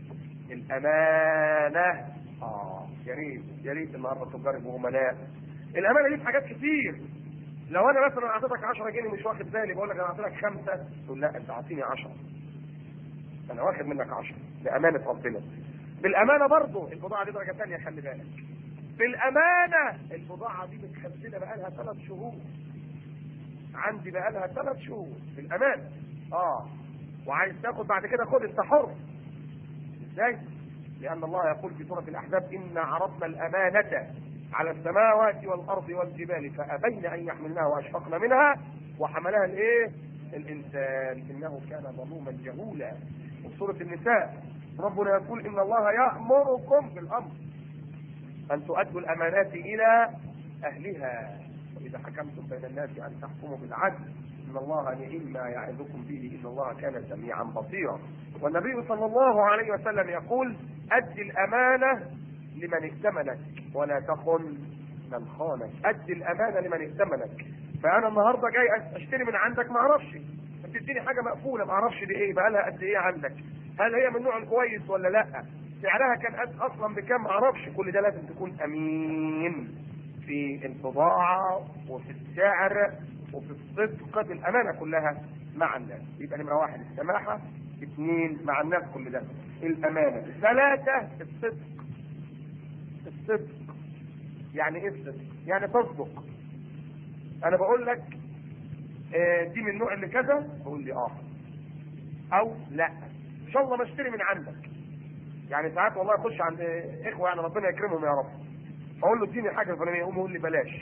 S1: الامانه اه يا ريت يا ريت النهارده التجار يبقوا امناء الامانه دي في حاجات كتير لو انا مثلا اعطيتك 10 جنيه مش واخد بالي بقول لك انا اعطيتك خمسه تقول لا انت اعطيني 10 انا واخد منك 10 بامانه ربنا بالامانه برضه البضاعه دي درجه ثانيه خلي بالك بالامانه البضاعه دي متخزنه بقى لها ثلاث شهور عندي بقى لها ثلاث شهور بالامانه اه وعايز تاخد بعد كده خد انت حر ازاي؟ لان الله يقول في سوره الاحزاب انا عرضنا الامانه على السماوات والارض والجبال فابين ان يحملنها واشفقن منها وحملها الايه؟ الانسان انه كان ظلوما جهولا وفي سوره النساء ربنا يقول ان الله يامركم بالامر ان تؤدوا الامانات الى اهلها واذا حكمتم بين الناس ان تحكموا بالعدل ان الله نعم ما يعظكم به ان الله كان سميعا بصيرا والنبي صلى الله عليه وسلم يقول ادي الامانه لمن ائتمنك ولا تخن من خانك ادي الامانه لمن ائتمنك فانا النهارده جاي اشتري من عندك ما اعرفش بتديني حاجه مقفوله ما اعرفش دي ايه بقى لها قد ايه عندك هل هي من نوع الكويس ولا لا سعرها كان قد اصلا بكام ما اعرفش كل ده لازم تكون امين في البضاعه وفي السعر وفي الصدق بالامانه كلها مع الناس يبقى نمره واحد السماحه اثنين مع الناس كل ده الامانه ثلاثه الصدق الصدق يعني ايه الصدق يعني تصدق انا بقول لك آه، دي من النوع اللي كذا تقول لي اه او لا ان شاء الله ما اشتري من عندك يعني ساعات والله اخش عند اخوه يعني ربنا يكرمهم يا رب اقول له اديني حاجه الفلانيه يقوم يقول لي بلاش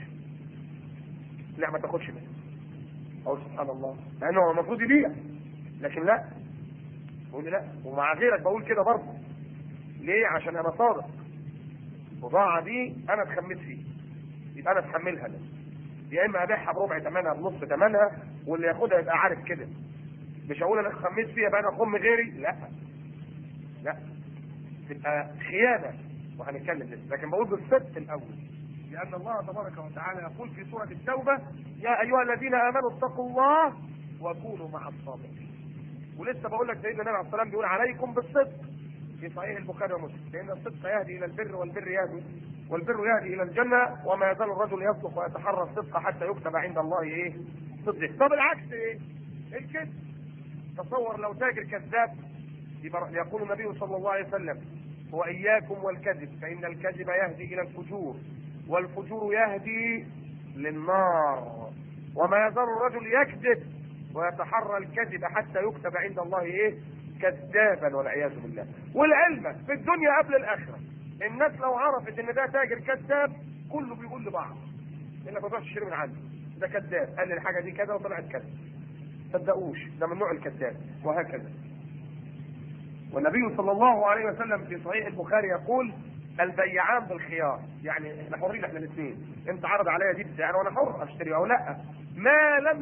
S1: لا ما تاخدش منه اقول سبحان الله لانه هو المفروض يبيع لكن لا يقول لي لا ومع غيرك بقول كده برضه ليه عشان انا صادق البضاعه دي انا اتخميت فيه يبقى انا اتحملها انا يا اما ابيعها بربع ثمنها بنص ثمنها واللي ياخدها يبقى عارف كده مش هقول انا خميت فيها بقى انا اخم غيري لا لا تبقى خيانه وهنتكلم لسه لكن بقول بالصدق الاول لان الله تبارك وتعالى يقول في سوره التوبه يا ايها الذين امنوا اتقوا الله وكونوا مع الصادقين ولسه بقول لك سيدنا النبي عليه الصلاه والسلام بيقول عليكم بالصدق في صحيح البخاري ومسلم لان الصدق يهدي الى البر والبر يهدي والبر يهدي الى الجنه وما يزال الرجل يصدق ويتحرى الصدق حتى يكتب عند الله ايه؟ صدق طب العكس ايه؟ الكذب تصور لو تاجر كذاب يبقى يقول النبي صلى الله عليه وسلم واياكم والكذب فان الكذب يهدي الى الفجور والفجور يهدي للنار وما يزال الرجل يكذب ويتحرى الكذب حتى يكتب عند الله ايه كذابا والعياذ بالله والعلم في الدنيا قبل الاخره الناس لو عرفت ان ده تاجر كذاب كله بيقول لبعض انك ما تروحش تشتري من عنده ده كذاب قال لي الحاجه دي كذا وطلعت كذا صدقوش ده من نوع الكذاب وهكذا والنبي صلى الله عليه وسلم في صحيح البخاري يقول البيعان بالخيار يعني احنا حرين احنا الاثنين انت عرض عليا دي بسعر وانا حر اشتري او لا ما لم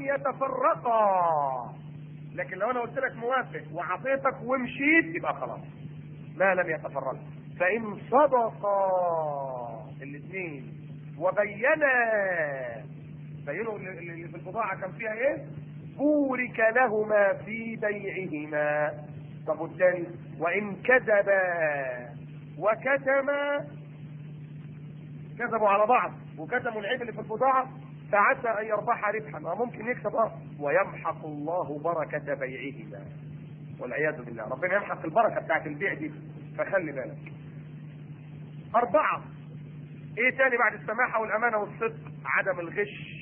S1: يتفرقا لكن لو انا قلت لك موافق وعطيتك ومشيت يبقى خلاص ما لم يتفرقا فان صدقا الاثنين وبينا بينوا اللي في البضاعه كان فيها ايه بورك لهما في بيعهما طب والثاني وان كذبا وكتما كذبوا على بعض وكتموا العيب اللي في البضاعه فعسى ان يربح ربحا ما ممكن يكسب اه ويمحق الله بركه بيعهما والعياذ بالله ربنا يمحق البركه بتاعت البيع دي فخلي بالك اربعه ايه تاني بعد السماحه والامانه والصدق عدم الغش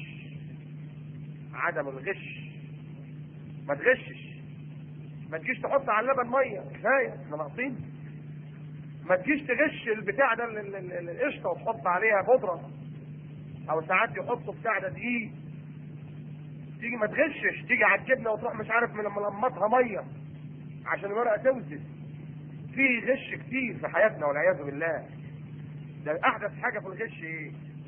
S1: عدم الغش ما تغشش ما تجيش تحط على اللبن ميه كفايه احنا ناقصين ما تجيش تغش البتاع ده ال- ال- ال- القشطه وتحط عليها بودره او ساعات يحطوا بتاع ده دقيق تيجي ما تغشش تيجي على الجبنه وتروح مش عارف من ملمطها ميه عشان الورقه توزن في غش كتير في حياتنا والعياذ بالله ده احدث حاجه في الغش ايه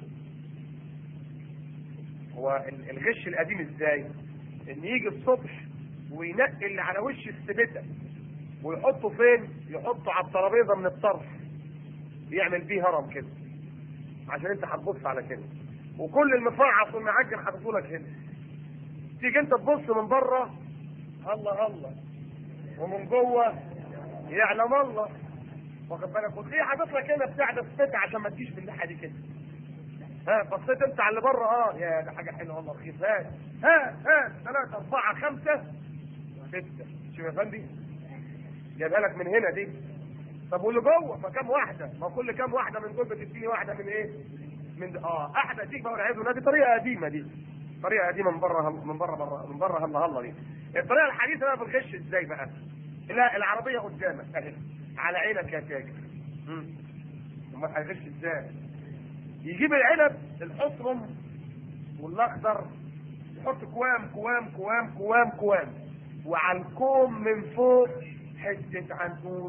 S1: هو ال- الغش القديم ازاي ان يجي الصبح وينقي اللي على وش السبته ويحطه فين يحطه على الترابيزه من الطرف يعمل بيه هرم كده عشان انت هتبص على كده وكل المفعص والمعجن حاططه لك هنا تيجي انت تبص من بره الله الله ومن جوه يعلم الله واخد بالك وتلاقيه حاطط لك هنا بتاع ده السبت عشان ما تجيش من الناحيه دي كده ها بصيت انت على اللي بره اه يا ده حاجه حلوه والله رخيص هات هات هات ثلاثة أربعة خمسة ستة شوف يا فندي جايبها لك من هنا دي طب واللي جوه ما كام واحدة ما كل كام واحدة من دول بتديني واحدة من ايه من ده. اه احدى اديك بقى والعياذ بالله دي طريقة قديمة دي طريقة قديمة من بره من بره بره من بره هلا هلا دي الطريقة الحديثة بقى بتغش ازاي بقى لا العربية قدامك اهي على عينك يا تاجر امم امال هيغش ازاي يجيب العنب الحصرم والاخضر يحط كوام كوام كوام كوام كوام وعلى الكوم من فوق حته عنقود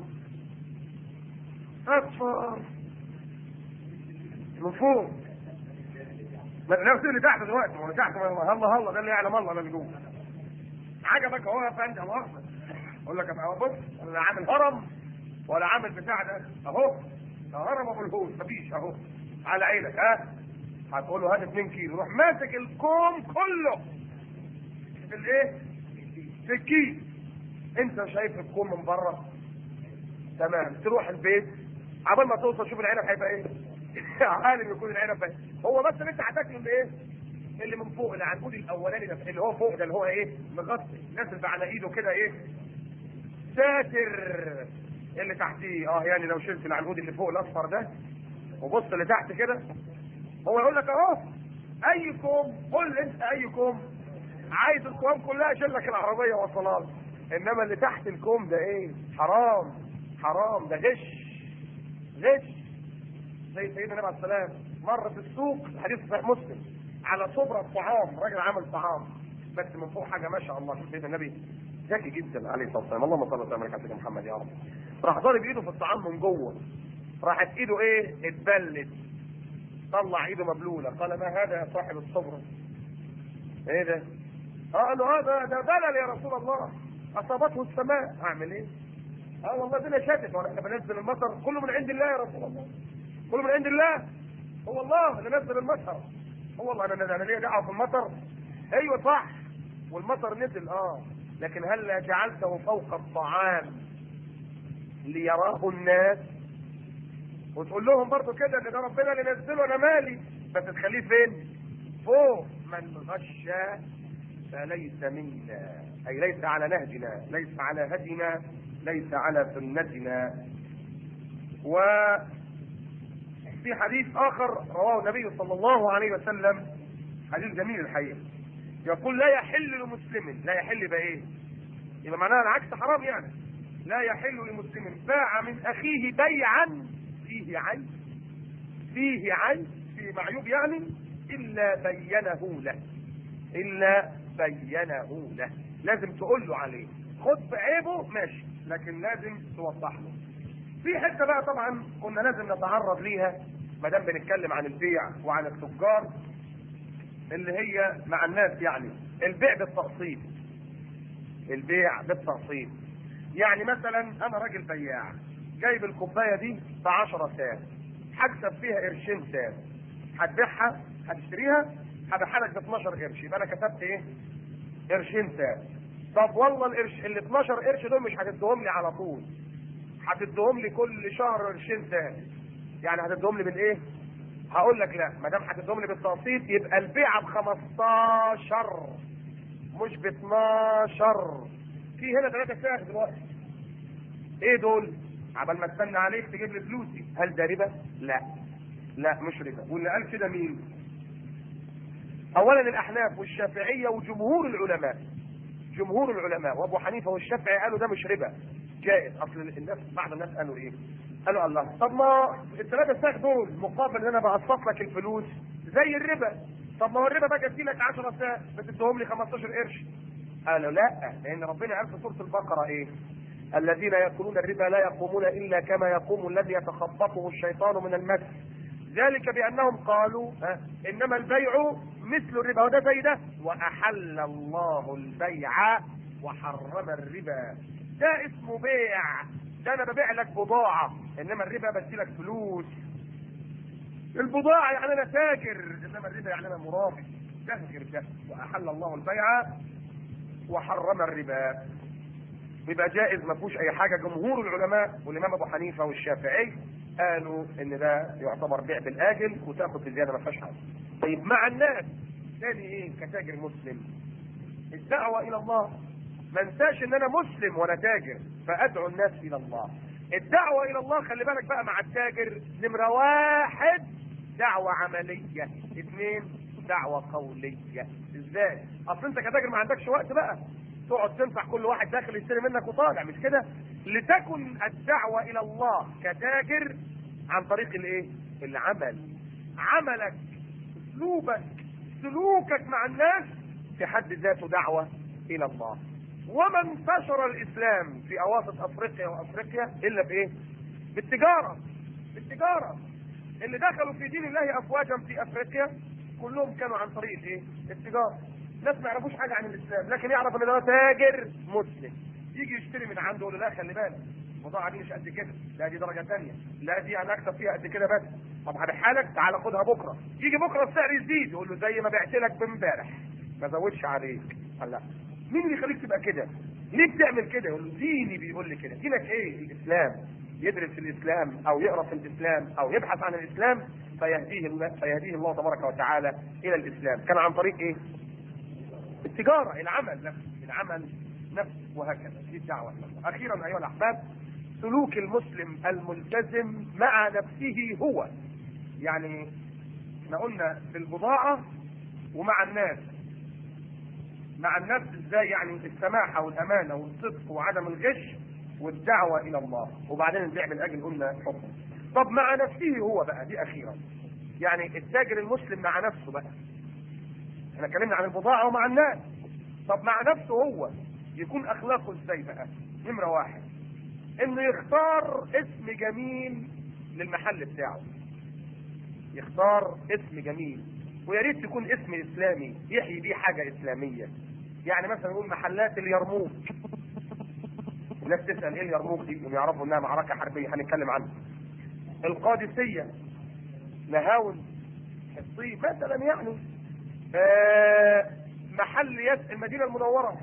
S1: اصفر من فوق ما نفس اللي تحت دلوقتي ما هو تحت ما هلا هلا ده اللي يعلم الله ده اللي جوه عجبك اهو يا فندم اهو اقول لك اهو بص ولا عامل هرم ولا عامل بتاع ده اهو هرم ابو الهول مفيش اهو على عينك ها هتقول له هات 2 كيلو روح ماسك الكوم كله بالايه في الكيس انت شايف الكوم من بره تمام تروح البيت عبال ما توصل شوف العنب هيبقى ايه عالم يكون العنب بقى. هو بس اللي انت هتاكله الايه اللي من فوق العنقود الاولاني ده اللي هو فوق ده اللي هو ايه مغطي نازل على ايده كده ايه ساتر اللي تحتيه اه يعني لو شلت العنقود اللي فوق الاصفر ده وبص لتحت كده هو يقول لك اهو اي كوم قول انت اي كوم عايز الكوم كلها شيل لك العربيه وصلها لك. انما اللي تحت الكوم ده ايه حرام حرام ده غش غش زي سيدنا النبي عليه السلام مر في السوق حديث صحيح مسلم على صبرة طعام راجل عامل طعام بس من فوق حاجه ما شاء الله شوف سيدنا النبي ذكي جدا عليه الصلاه والسلام اللهم صل وسلم على سيدنا محمد يا رب راح ضارب ايده في الطعام من جوه راحت ايده ايه اتبلت طلع ايده مبلوله قال ما هذا يا صاحب الصبر ايه ده اه قال له هذا ده بلل يا رسول الله اصابته السماء اعمل ايه اه والله الدنيا شتت وانا احنا بننزل المطر كله من عند الله يا رسول الله كله من عند الله هو الله اللي نزل المطر هو الله انا انا ليه دعوه في المطر ايوه صح والمطر نزل اه لكن هل جعلته فوق الطعام ليراه الناس وتقول لهم برضو كده ان ده ربنا اللي نزله انا مالي بس تخليه فين فوق من غش فليس منا اي ليس على نهجنا ليس على هدينا ليس على سنتنا و في حديث اخر رواه النبي صلى الله عليه وسلم حديث جميل الحقيقه يقول لا يحل لمسلم لا يحل بايه يبقى معناها العكس حرام يعني لا يحل لمسلم باع من اخيه بيعا فيه عيب فيه عيب فيه معيوب يعني الا بينه له الا بينه له لازم تقول له عليه خد بعيبه ماشي لكن لازم توضح له في حته بقى طبعا كنا لازم نتعرض ليها ما دام بنتكلم عن البيع وعن التجار اللي هي مع الناس يعني البيع بالتقسيط البيع بالتقسيط يعني مثلا انا راجل بياع جايب الكوبايه دي ب 10 ساعة هكسب فيها قرشين ساعة هتبيعها هتشتريها هبيعها لك ب 12 قرش يبقى انا كسبت ايه؟ قرشين ساعة طب والله القرش ال 12 قرش دول مش هتديهم لي على طول هتديهم لي كل شهر قرشين ساعة يعني هتديهم لي بالايه؟ هقول لك لا ما دام هتديهم لي بالتقسيط يبقى البيعه ب 15 مش ب 12 في هنا ثلاثة ساعة دلوقتي ايه دول؟ عبال ما استنى عليك تجيب لي فلوسي هل ده ربا؟ لا لا مش ربا واللي قال كده مين؟ اولا الاحناف والشافعية وجمهور العلماء جمهور العلماء وابو حنيفة والشافعي قالوا ده مش ربا جائز اصل الناس بعض الناس قالوا ايه؟ قالوا الله طب ما الثلاثة ساعة دول مقابل ان انا بقسط لك الفلوس زي الربا طب ما هو الربا بقى جبت لك 10 ساعة بتديهم لي 15 قرش قالوا لا لان ربنا قال في سورة البقرة ايه؟ الذين يأكلون الربا لا يقومون إلا كما يقوم الذي يتخبطه الشيطان من المس ذلك بأنهم قالوا ها إنما البيع مثل الربا وده زي ده وأحل الله البيع وحرم الربا ده اسمه بيع ده أنا ببيع لك بضاعة إنما الربا بدي لك فلوس البضاعة يعني أنا تاجر إنما الربا يعني أنا مرابي تهجر ده وأحل الله البيع وحرم الربا بيبقى جائز ما فيهوش اي حاجه جمهور العلماء والامام ابو حنيفه والشافعي قالوا ان ده يعتبر بيع بالاجل وتاخد بزياده ما فيهاش حاجه. طيب مع الناس تاني ايه كتاجر مسلم الدعوه الى الله ما انساش ان انا مسلم وانا تاجر فادعو الناس الى الله. الدعوه الى الله خلي بالك بقى مع التاجر نمره واحد دعوه عمليه اثنين دعوه قوليه ازاي؟ اصل انت كتاجر ما عندكش وقت بقى تقعد تنصح كل واحد داخل يشتري منك وطالع مش كده لتكن الدعوة الى الله كتاجر عن طريق الايه العمل عملك اسلوبك سلوكك مع الناس في حد ذاته دعوة الى الله وما انتشر الاسلام في اواسط افريقيا وافريقيا الا بايه بالتجارة بالتجارة اللي دخلوا في دين الله افواجا في افريقيا كلهم كانوا عن طريق ايه التجارة ناس ما يعرفوش حاجه عن الاسلام لكن يعرف ان ده تاجر مسلم يجي يشتري من عنده يقول له لا خلي بالك البضاعه دي مش قد كده لا دي درجه ثانيه لا دي انا اكسب فيها قد كده بس طب هبيعها لك تعالى خدها بكره يجي بكره السعر يزيد يقول له زي ما بعت لك بامبارح ما زودش عليك قال لا مين اللي يخليك تبقى كده ليه بتعمل كده يقول له ديني بيقول لي كده دينك ايه الاسلام يدرس في الاسلام او يقرا في الاسلام او يبحث عن الاسلام فيهديه الله فيهديه الله تبارك وتعالى الى الاسلام كان عن طريق ايه التجاره العمل نفسه العمل نفسه وهكذا دي الدعوه اخيرا ايها الاحباب سلوك المسلم الملتزم مع نفسه هو يعني احنا قلنا في البضاعه ومع الناس مع النفس ازاي يعني السماحه والامانه والصدق وعدم الغش والدعوه الى الله وبعدين البيع بالاجل قلنا حكم طب مع نفسه هو بقى دي اخيرا يعني التاجر المسلم مع نفسه بقى احنا اتكلمنا عن البضاعه ومع الناس طب مع نفسه هو يكون اخلاقه ازاي بقى نمره واحد انه يختار اسم جميل للمحل بتاعه يختار اسم جميل ويا ريت تكون اسم اسلامي يحيي بيه حاجه اسلاميه يعني مثلا نقول محلات اليرموك الناس تسال ايه اليرموك دي يعرفوا انها معركه حربيه هنتكلم عنها القادسيه نهاون الصيف مثلا يعني آه محل يس المدينه المنوره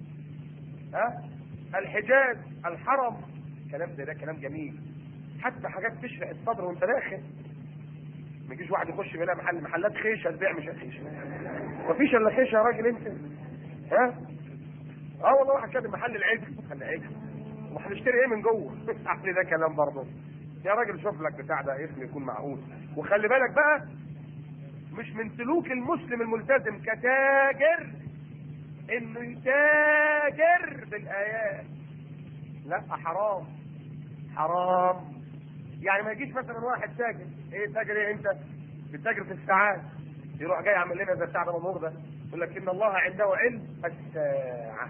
S1: ها الحجاز الحرم كلام زي ده كلام جميل حتى حاجات تشرح الصدر وانت داخل ما يجيش واحد يخش يلاقي محل محلات خيشه البيع مش خيشه مفيش الا خيشه يا راجل انت ها اه والله واحد كاتب محل العجل محل عجل وهنشتري ايه من جوه يعني ده كلام برضه يا راجل شوف لك بتاع ده اسم يكون معقول وخلي بالك بقى مش من سلوك المسلم الملتزم كتاجر انه يتاجر بالايات لا حرام حرام يعني ما يجيش مثلا واحد تاجر ايه تاجر ايه انت بتتاجر في الساعات يروح جاي يعمل لنا زي الساعه المنور ده يقول لك ان الله عنده علم الساعه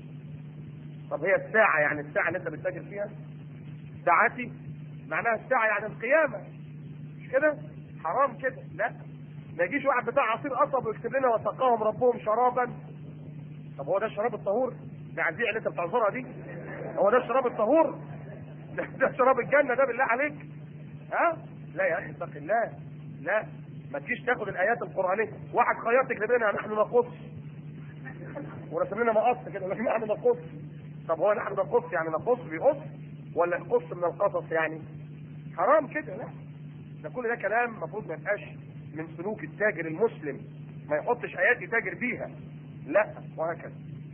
S1: طب هي الساعه يعني الساعه اللي انت بتتاجر فيها ساعتي معناها الساعه يعني القيامه مش كده حرام كده لا ما يجيش واحد بتاع عصير قصب ويكتب لنا وسقاهم ربهم شرابا طب هو ده الشراب الطهور العزيع اللي انت بتعذرها دي هو ده الشراب الطهور ده, ده شراب الجنه ده بالله عليك ها لا يا اخي اتق الله لا ما تجيش تاخد الايات القرانيه واحد خياط يكتب لنا نحن نقص ورسم لنا مقص كده لكن نحن نقص طب هو نحن نقص يعني نقص بيقص ولا يقص من القصص يعني حرام كده لا ده كل ده كلام المفروض ما يبقاش من سلوك التاجر المسلم ما يحطش ايات يتاجر بيها لا وهكذا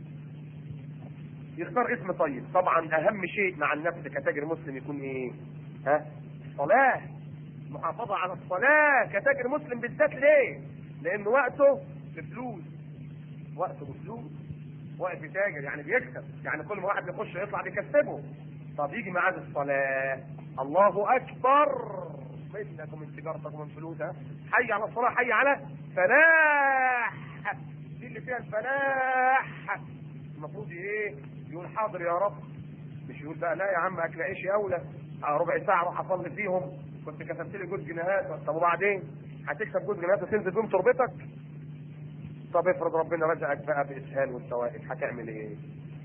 S1: يختار اسم طيب طبعا اهم شيء مع النفس كتاجر مسلم يكون ايه ها صلاة محافظة على الصلاة كتاجر مسلم بالذات ليه لان وقته بفلوس وقته بفلوس وقت تاجر يعني بيكسب يعني كل ما واحد يخش يطلع بيكسبه طب يجي ميعاد الصلاة الله اكبر فإنكم من تجارتكم من فلوسها حي على الصلاة حي على فلاح دي اللي فيها الفلاح المفروض ايه يقول حاضر يا رب مش يقول بقى لا يا عم اكل عيشي اولى ربع ساعه اروح اصلي فيهم كنت كسبت لي جوز جنيهات طب وبعدين هتكسب جوز جنيهات وتنزل بيهم تربتك طب افرض ربنا رزقك بقى باسهال والسوائل هتعمل ايه؟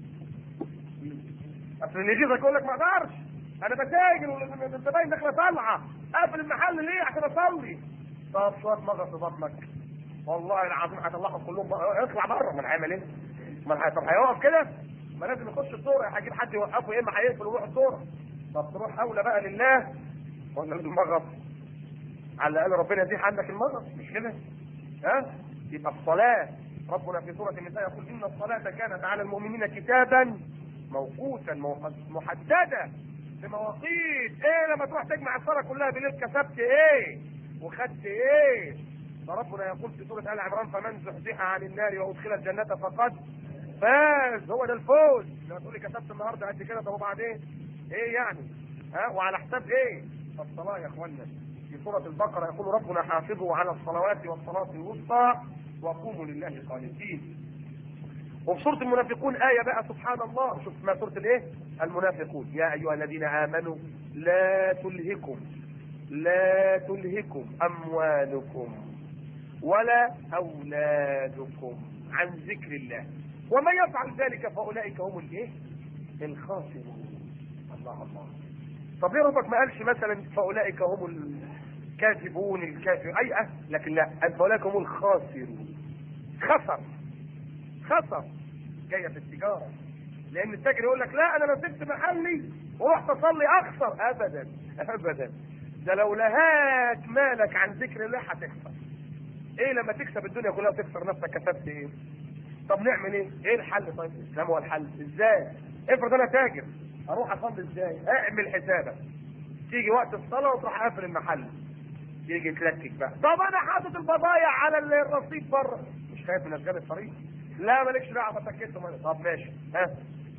S1: اصل اللي يجيبك يقول لك ما اقدرش انا بتاجر انت باين داخله طالعه اقفل المحل ليه عشان اصلي طب شويه مغص في بطنك والله العظيم هطلعهم كلهم بقى. اطلع بره ما هيعمل ايه؟ ما طب هيقف كده ما لازم يخش الدوره هجيب حد يوقفه يا اما هيقفل ويروح الدوره طب تروح اولى بقى لله ولا المغص على الاقل ربنا يزيح عنك المغص مش كده ها يبقى الصلاه ربنا في سوره النساء يقول ان الصلاه كانت على المؤمنين كتابا موقوتا محدده بمواقيت ايه لما تروح تجمع الصلاه كلها بالليل كسبت ايه وخدت ايه فربنا يقول في سوره ال عمران فمن زحزح عن النار وادخل الجنه فقد فاز هو ده الفوز لما تقول لي كسبت النهارده قد كده طب وبعدين ايه يعني ها وعلى حساب ايه الصلاه يا اخوانا في سوره البقره يقول ربنا حافظوا على الصلوات والصلاه الوسطى وقوموا لله قانتين وفي سوره المنافقون ايه بقى سبحان الله شوف اسمها سوره الايه المنافقون يا ايها الذين امنوا لا تلهكم لا تلهكم اموالكم ولا اولادكم عن ذكر الله ومن يفعل ذلك فاولئك هم الايه الخاسرون الله الله طب ليه ربك ما قالش مثلا فاولئك هم الكاذبون الكافرون اي أه لكن لا فاولئك هم الخاسرون خسر خسر جايه في التجاره لان التاجر يقول لك لا انا لو سبت محلي ورحت اصلي اخسر ابدا ابدا ده لو لهاك مالك عن ذكر الله هتخسر ايه لما تكسب الدنيا كلها وتخسر نفسك كسبت ايه طب نعمل ايه ايه الحل طيب الاسلام هو الحل ازاي افرض انا تاجر اروح اصلي ازاي اعمل حسابك تيجي وقت الصلاه وتروح قافل المحل يجي يتلكك بقى طب انا حاطط البضايع على الرصيف بره مش خايف من اشغال الطريق لا مالكش دعوه فسكتهم طب ماشي ها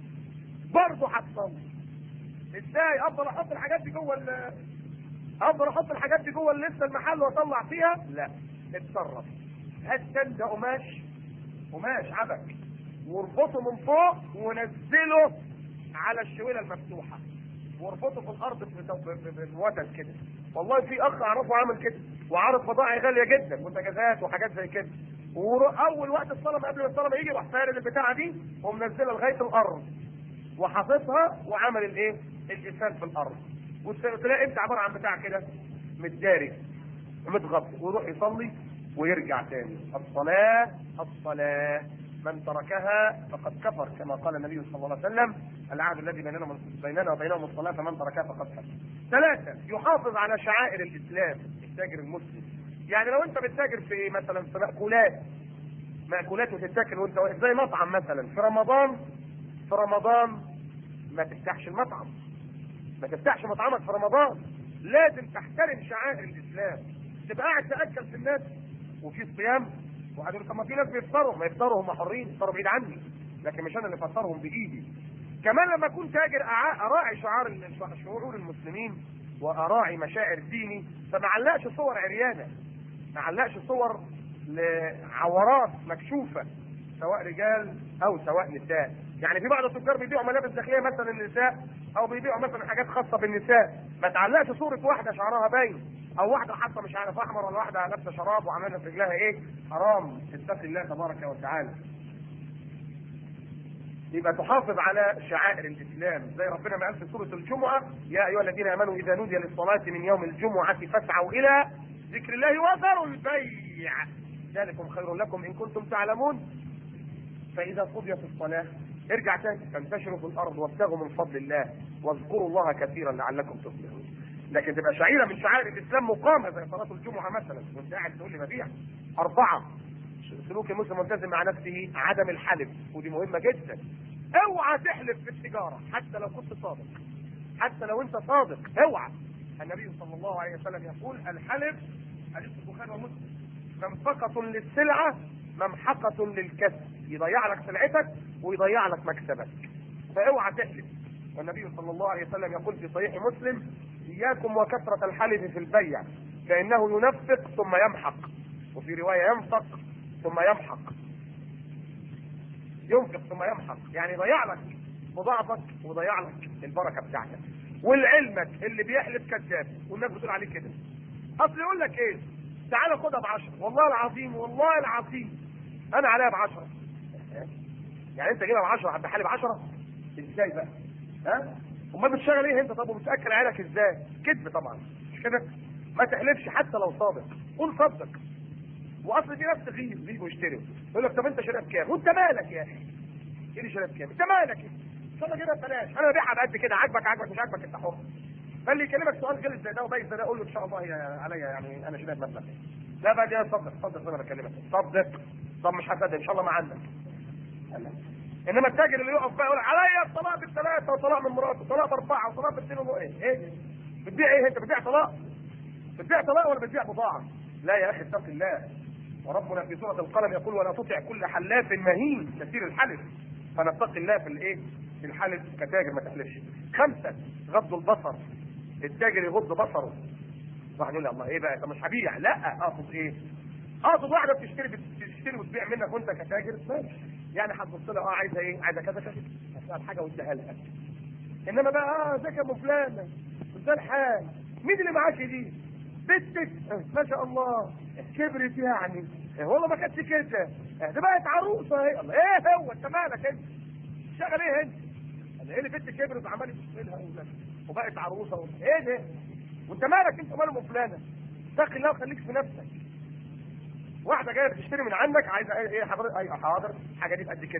S1: برضه هتصلي ازاي افضل احط الحاجات دي جوه ال افضل احط الحاجات دي جوه لسه المحل واطلع فيها لا اتصرف هات تند قماش قماش عبك واربطه من فوق ونزله على الشويله المفتوحه واربطه في الارض بوتد كده والله في اخ اعرفه عامل كده وعارض بضائع غاليه جدا منتجزات وحاجات زي كده واول وقت الصلاه قبل ما الصلاه ما يجي راح فارد البتاعه دي ومنزلها لغايه الارض وحاططها وعمل الايه؟ الاسهال في الارض وتلاقي انت عباره عن بتاع كده متداري متغطي ويروح يصلي ويرجع تاني الصلاه الصلاه من تركها فقد كفر كما قال النبي صلى الله عليه وسلم العهد الذي بيننا بيننا وبينهم الصلاه فمن تركها فقد كفر. ثلاثه يحافظ على شعائر الاسلام التاجر المسلم. يعني لو انت بتتاجر في مثلا في مأكولات مأكولات وتتاكل وانت واقف زي مطعم مثلا في رمضان في رمضان ما تفتحش المطعم ما تفتحش مطعمك في رمضان لازم تحترم شعائر الاسلام تبقى قاعد تاكل في الناس وفي صيام وقعدوا طب ما في ناس بيفطروا ما يفطروا هم حرين يفطروا بعيد عني لكن مش انا اللي افطرهم بايدي كمان لما اكون تاجر اراعي شعار شعور المسلمين واراعي مشاعر ديني فما علقش صور عريانه ما علقش صور لعورات مكشوفه سواء رجال او سواء نساء يعني في بعض التجار بيبيعوا ملابس داخليه مثلا للنساء او بيبيعوا مثلا حاجات خاصه بالنساء ما تعلقش صوره واحده شعرها باين او واحده حاطه مش عارف احمر ولا واحده لابسه شراب وعامله في رجلها ايه حرام اتقي الله تبارك وتعالى يبقى تحافظ على شعائر الاسلام زي ربنا ما قال في سوره الجمعه يا ايها الذين امنوا اذا نودي للصلاه من يوم الجمعه فاسعوا الى ذكر الله وذروا البيع ذلكم خير لكم ان كنتم تعلمون فاذا قضيت الصلاه ارجع تاني فانتشروا في الارض وابتغوا من فضل الله واذكروا الله كثيرا لعلكم تفلحون لكن تبقى شعيره من شعائر الاسلام مقامه زي صلاه الجمعه مثلا وانت قاعد تقول لي ببيع اربعه سلوك المسلم ملتزم مع نفسه عدم الحلف ودي مهمه جدا اوعى تحلف في التجاره حتى لو كنت صادق حتى لو انت صادق اوعى النبي صلى الله عليه وسلم يقول الحلف حديث البخاري ومسلم منفقة للسلعة ممحقة للكسب يضيع لك سلعتك ويضيع لك مكسبك فاوعى تحلف والنبي صلى الله عليه وسلم يقول في صحيح مسلم اياكم وكثرة الحلف في البيع فانه ينفق ثم يمحق وفي رواية ينفق ثم يمحق ينفق ثم يمحق يعني يضيع لك مضاعفك ويضيع لك البركة بتاعتك ولعلمك اللي بيحلف كذاب والناس بتقول عليه كده اصل يقول لك ايه تعالى خدها بعشرة والله العظيم والله العظيم انا عليها بعشرة يعني انت جايبها بعشرة هتحالي بعشرة ازاي بقى ها امال بتشتغل ايه انت طب وبتاكل عيالك ازاي كذب طبعا مش كده ما تحلفش حتى لو صادق قول صدق واصل في ناس تغيب بيجوا يشتروا يقول لك طب انت شاريها بكام وانت مالك يا اخي ايه اللي شاريها بكام انت مالك ان شاء الله كده ببلاش انا ببيعها بقد كده عاجبك عاجبك مش عاجبك انت حر فاللي يكلمك سؤال غلط زي ده وبايظ زي ده قول له ان شاء الله هي عليا يعني انا شاريها بمبلغ لا بقى دي صدق صدق زي ما بكلمك صدق طب مش هصدق ان شاء الله ما عندك انما التاجر اللي يقف بقى يقول عليا الطلاق بالثلاثه وطلاق من مراته وطلاق باربعه وطلاق باثنين ايه ايه بتبيع ايه انت بتبيع طلاق بتبيع طلاق ولا بتبيع بضاعه لا يا اخي اتق الله وربنا في سوره القلم يقول ولا تطع كل حلاف مهين كثير الحلف فنتقي الله في الايه في الحلف كتاجر ما تحلفش خمسه غض البصر التاجر يغض بصره واحد يقول لي الله ايه بقى طب مش هبيع لا اقصد ايه اقصد واحده بتشتري بتشتري وتبيع منك وانت كتاجر ماشي يعني هتبص لها اه عايزه ايه عايزه كذا كذا هتسال حاجه واديها لها انما بقى اه ازيك يا ابو فلان ازاي الحال مين اللي معاكي دي بنتك آه، ما شاء الله كبرت يعني آه، والله ما كانتش كده آه، ده بقت عروسه اهي الله ايه هو انت مالك انت شغل ايه انت قال ايه اللي بنتك كبرت وعمال يبص لها وبقت عروسه و... ايه ده وانت مالك انت مال ام فلانه اتق الله وخليك في نفسك واحده جايه بتشتري من عندك عايزه ايه ايه حضرتك ايوه حاضر حاجه دي قد كده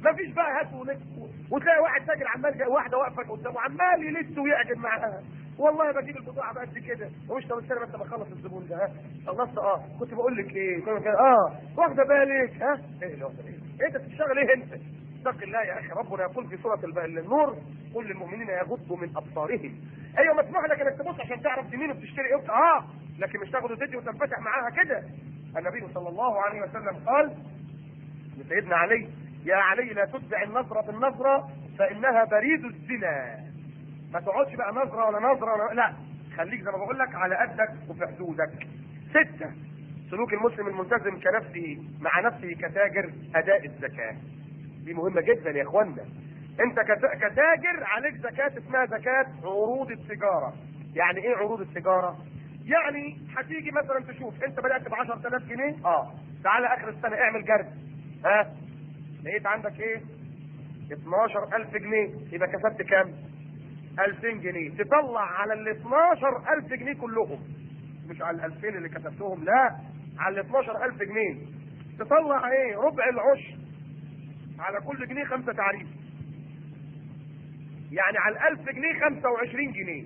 S1: مفيش بقى هات ولف وتلاقي واحد تاجر عمال جاي واحده واقفه قدامه عمال يلف ويعجب معاها والله بجيب البضاعه بقد كده ومش طب استنى بس بخلص الزبون ده ها خلصت اه كنت بقول لك ايه كنت كده اه واخده بالك ها ايه اللي واخده بالك إيه انت بتشتغل ايه انت اتق الله يا اخي ربنا يقول في سوره الب- النور قل للمؤمنين يغضوا من ابصارهم ايوه مسموح لك انك تبص عشان تعرف دي مين وبتشتري ايه اه لكن مش تاخد وتدي وتنفتح معاها كده النبي صلى الله عليه وسلم قال لسيدنا علي يا علي لا تتبع النظرة بالنظرة فإنها بريد الزنا ما تقعدش بقى نظرة ولا نظرة ولا لا خليك زي ما بقول لك على قدك وفي حدودك ستة سلوك المسلم الملتزم كنفسه مع نفسه كتاجر أداء الزكاة دي مهمة جدا يا اخوانا انت كت- كتاجر عليك زكاة اسمها زكاة عروض التجارة يعني ايه عروض التجارة يعني هتيجي مثلا تشوف انت بدأت ب 10000 جنيه اه تعالى اخر السنة اعمل جرد ها لقيت عندك ايه 12000 جنيه يبقى كسبت كام 2000 جنيه تطلع على ال 12000 جنيه كلهم مش على ال 2000 اللي كسبتهم لا على ال 12000 جنيه تطلع ايه ربع العشر على كل جنيه خمسة تعريف يعني على الألف جنيه خمسة وعشرين جنيه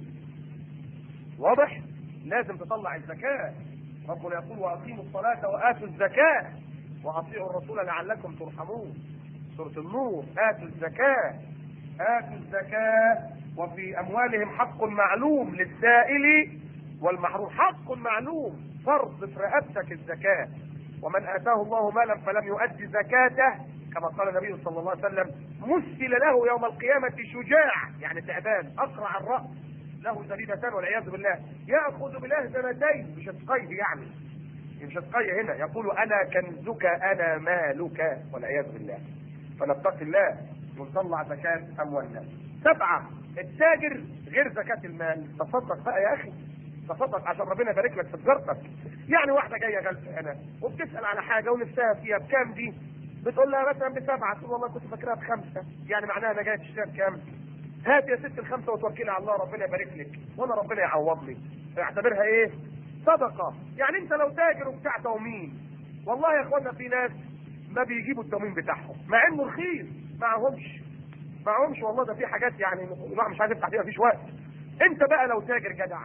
S1: واضح لازم تطلع الزكاة ربنا يقول وأقيموا الصلاة وآتوا الزكاة وأطيعوا الرسول لعلكم ترحمون سورة النور آتوا الزكاة آتوا الزكاة وفي أموالهم حق معلوم للسائل والمحروم حق معلوم فرض في رقبتك الزكاة ومن آتاه الله مالا فلم يؤدي زكاته كما قال النبي صلى الله عليه وسلم مثل له يوم القيامة شجاع يعني تعبان أقرع الرأس له زبيبتان والعياذ بالله يأخذ بلهزمتين مش اسقيه يعني مش اسقيه هنا يقول أنا كنزك أنا مالك والعياذ بالله فنتقي الله ونطلع زكاة أموالنا سبعة التاجر غير زكاة المال تصدق بقى يا أخي تصدق عشان ربنا يبارك لك في تجارتك يعني واحدة جاية غلفانة وبتسأل على حاجة ونفسها فيها بكام دي بتقول لها مثلا بسبعة تقول والله كنت فاكرها بخمسة يعني معناها انا جاي تشتري بكام هات يا ست الخمسة وتوكلي على الله ربنا يبارك لك وانا ربنا يعوضني اعتبرها ايه صدقة يعني انت لو تاجر وبتاع تومين والله يا اخوانا في ناس ما بيجيبوا التومين بتاعهم مع انه رخيص معهمش معهمش والله ده في حاجات يعني الواحد مش عايز يفتح فيها مفيش وقت انت بقى لو تاجر جدع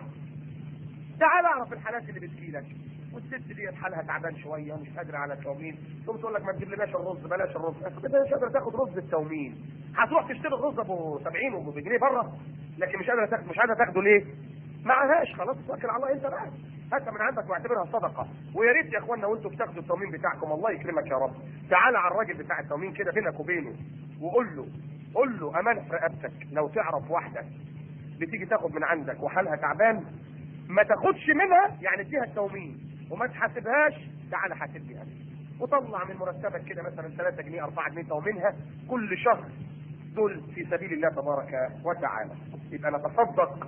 S1: تعال اعرف الحالات اللي بتجيلك والست دي حالها تعبان شويه ومش قادره على التومين تقوم تقول لك ما تجيب لناش الرز بلاش الرز انت مش قادره تاخد رز التومين هتروح تشتري الرز ابو 70 وابو جنيه بره لكن مش قادره تاخد مش قادره تاخده ليه؟ معهاش خلاص توكل على الله انت بقى هاتها من عندك واعتبرها صدقه ويا ريت يا اخوانا وانتوا بتاخدوا التومين بتاعكم الله يكرمك يا رب تعال على الراجل بتاع التومين كده بينك وبينه وقول له قول له امان في رقبتك لو تعرف واحده بتيجي تاخد من عندك وحالها تعبان ما تاخدش منها يعني اديها التومين وما تحاسبهاش تعالى حاسبني انا وطلع من مرتبك كده مثلا 3 جنيه 4 جنيه تومينها كل شهر دول في سبيل الله تبارك وتعالى يبقى نتصدق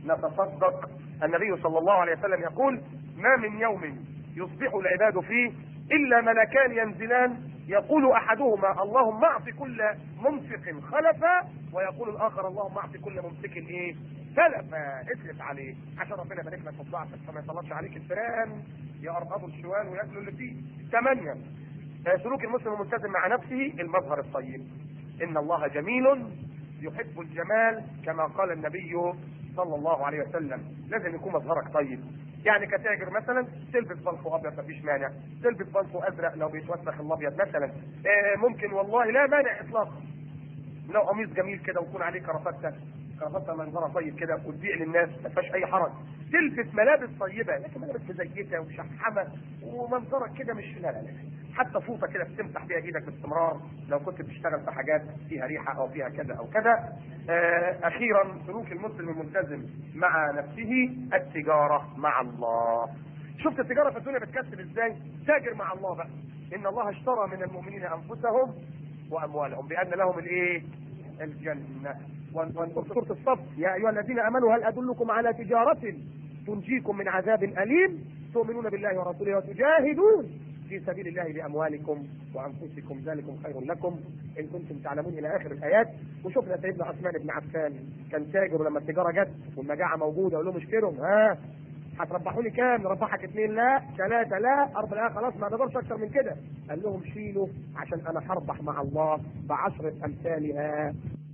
S1: نتصدق النبي صلى الله عليه وسلم يقول ما من يوم يصبح العباد فيه الا ملكان ينزلان يقول احدهما اللهم اعط كل ممسك خلفا ويقول الاخر اللهم اعط كل ممسك ايه سلفا اصرف عليه عشان ربنا يبارك لك في ضعفك فما يطلعش عليك الفيران يقربوا الشوال وياكلوا اللي فيه ثمانية آه، سلوك المسلم الملتزم مع نفسه المظهر الطيب ان الله جميل يحب الجمال كما قال النبي صلى الله عليه وسلم لازم يكون مظهرك طيب يعني كتاجر مثلا تلبس بلطو ابيض مفيش مانع تلبس بلطو ازرق لو بيتوسخ الابيض مثلا آه، ممكن والله لا مانع اطلاقا لو قميص جميل كده ويكون عليه كرافته كرافته منظرها طيب كده وتبيع للناس ما فيهاش اي حرج تلبس ملابس طيبه لكن ملابس مزيته وشحمه ومنظرك كده مش لا لا لا حتى فوطه كده بتمسح بيها ايدك باستمرار لو كنت بتشتغل في حاجات فيها ريحه او فيها كذا او كذا آه اخيرا سلوك المسلم الملتزم مع نفسه التجاره مع الله شفت التجاره في الدنيا بتكسب ازاي تاجر مع الله بقى ان الله اشترى من المؤمنين انفسهم واموالهم بان لهم الايه الجنه سوره الصف يا ايها الذين امنوا هل ادلكم على تجاره تنجيكم من عذاب اليم تؤمنون بالله ورسوله وتجاهدون في سبيل الله باموالكم وانفسكم ذلكم خير لكم ان كنتم تعلمون الى اخر الايات وشفنا سيدنا عثمان بن عفان كان تاجر لما التجاره جت والمجاعه موجوده قال لهم اشتروا ها هتربحوني كام نربحك اثنين لا ثلاثة لا أربعة لا خلاص ما نقدرش أكتر من كده قال لهم شيلوا عشان أنا هربح مع الله بعشرة أمثالها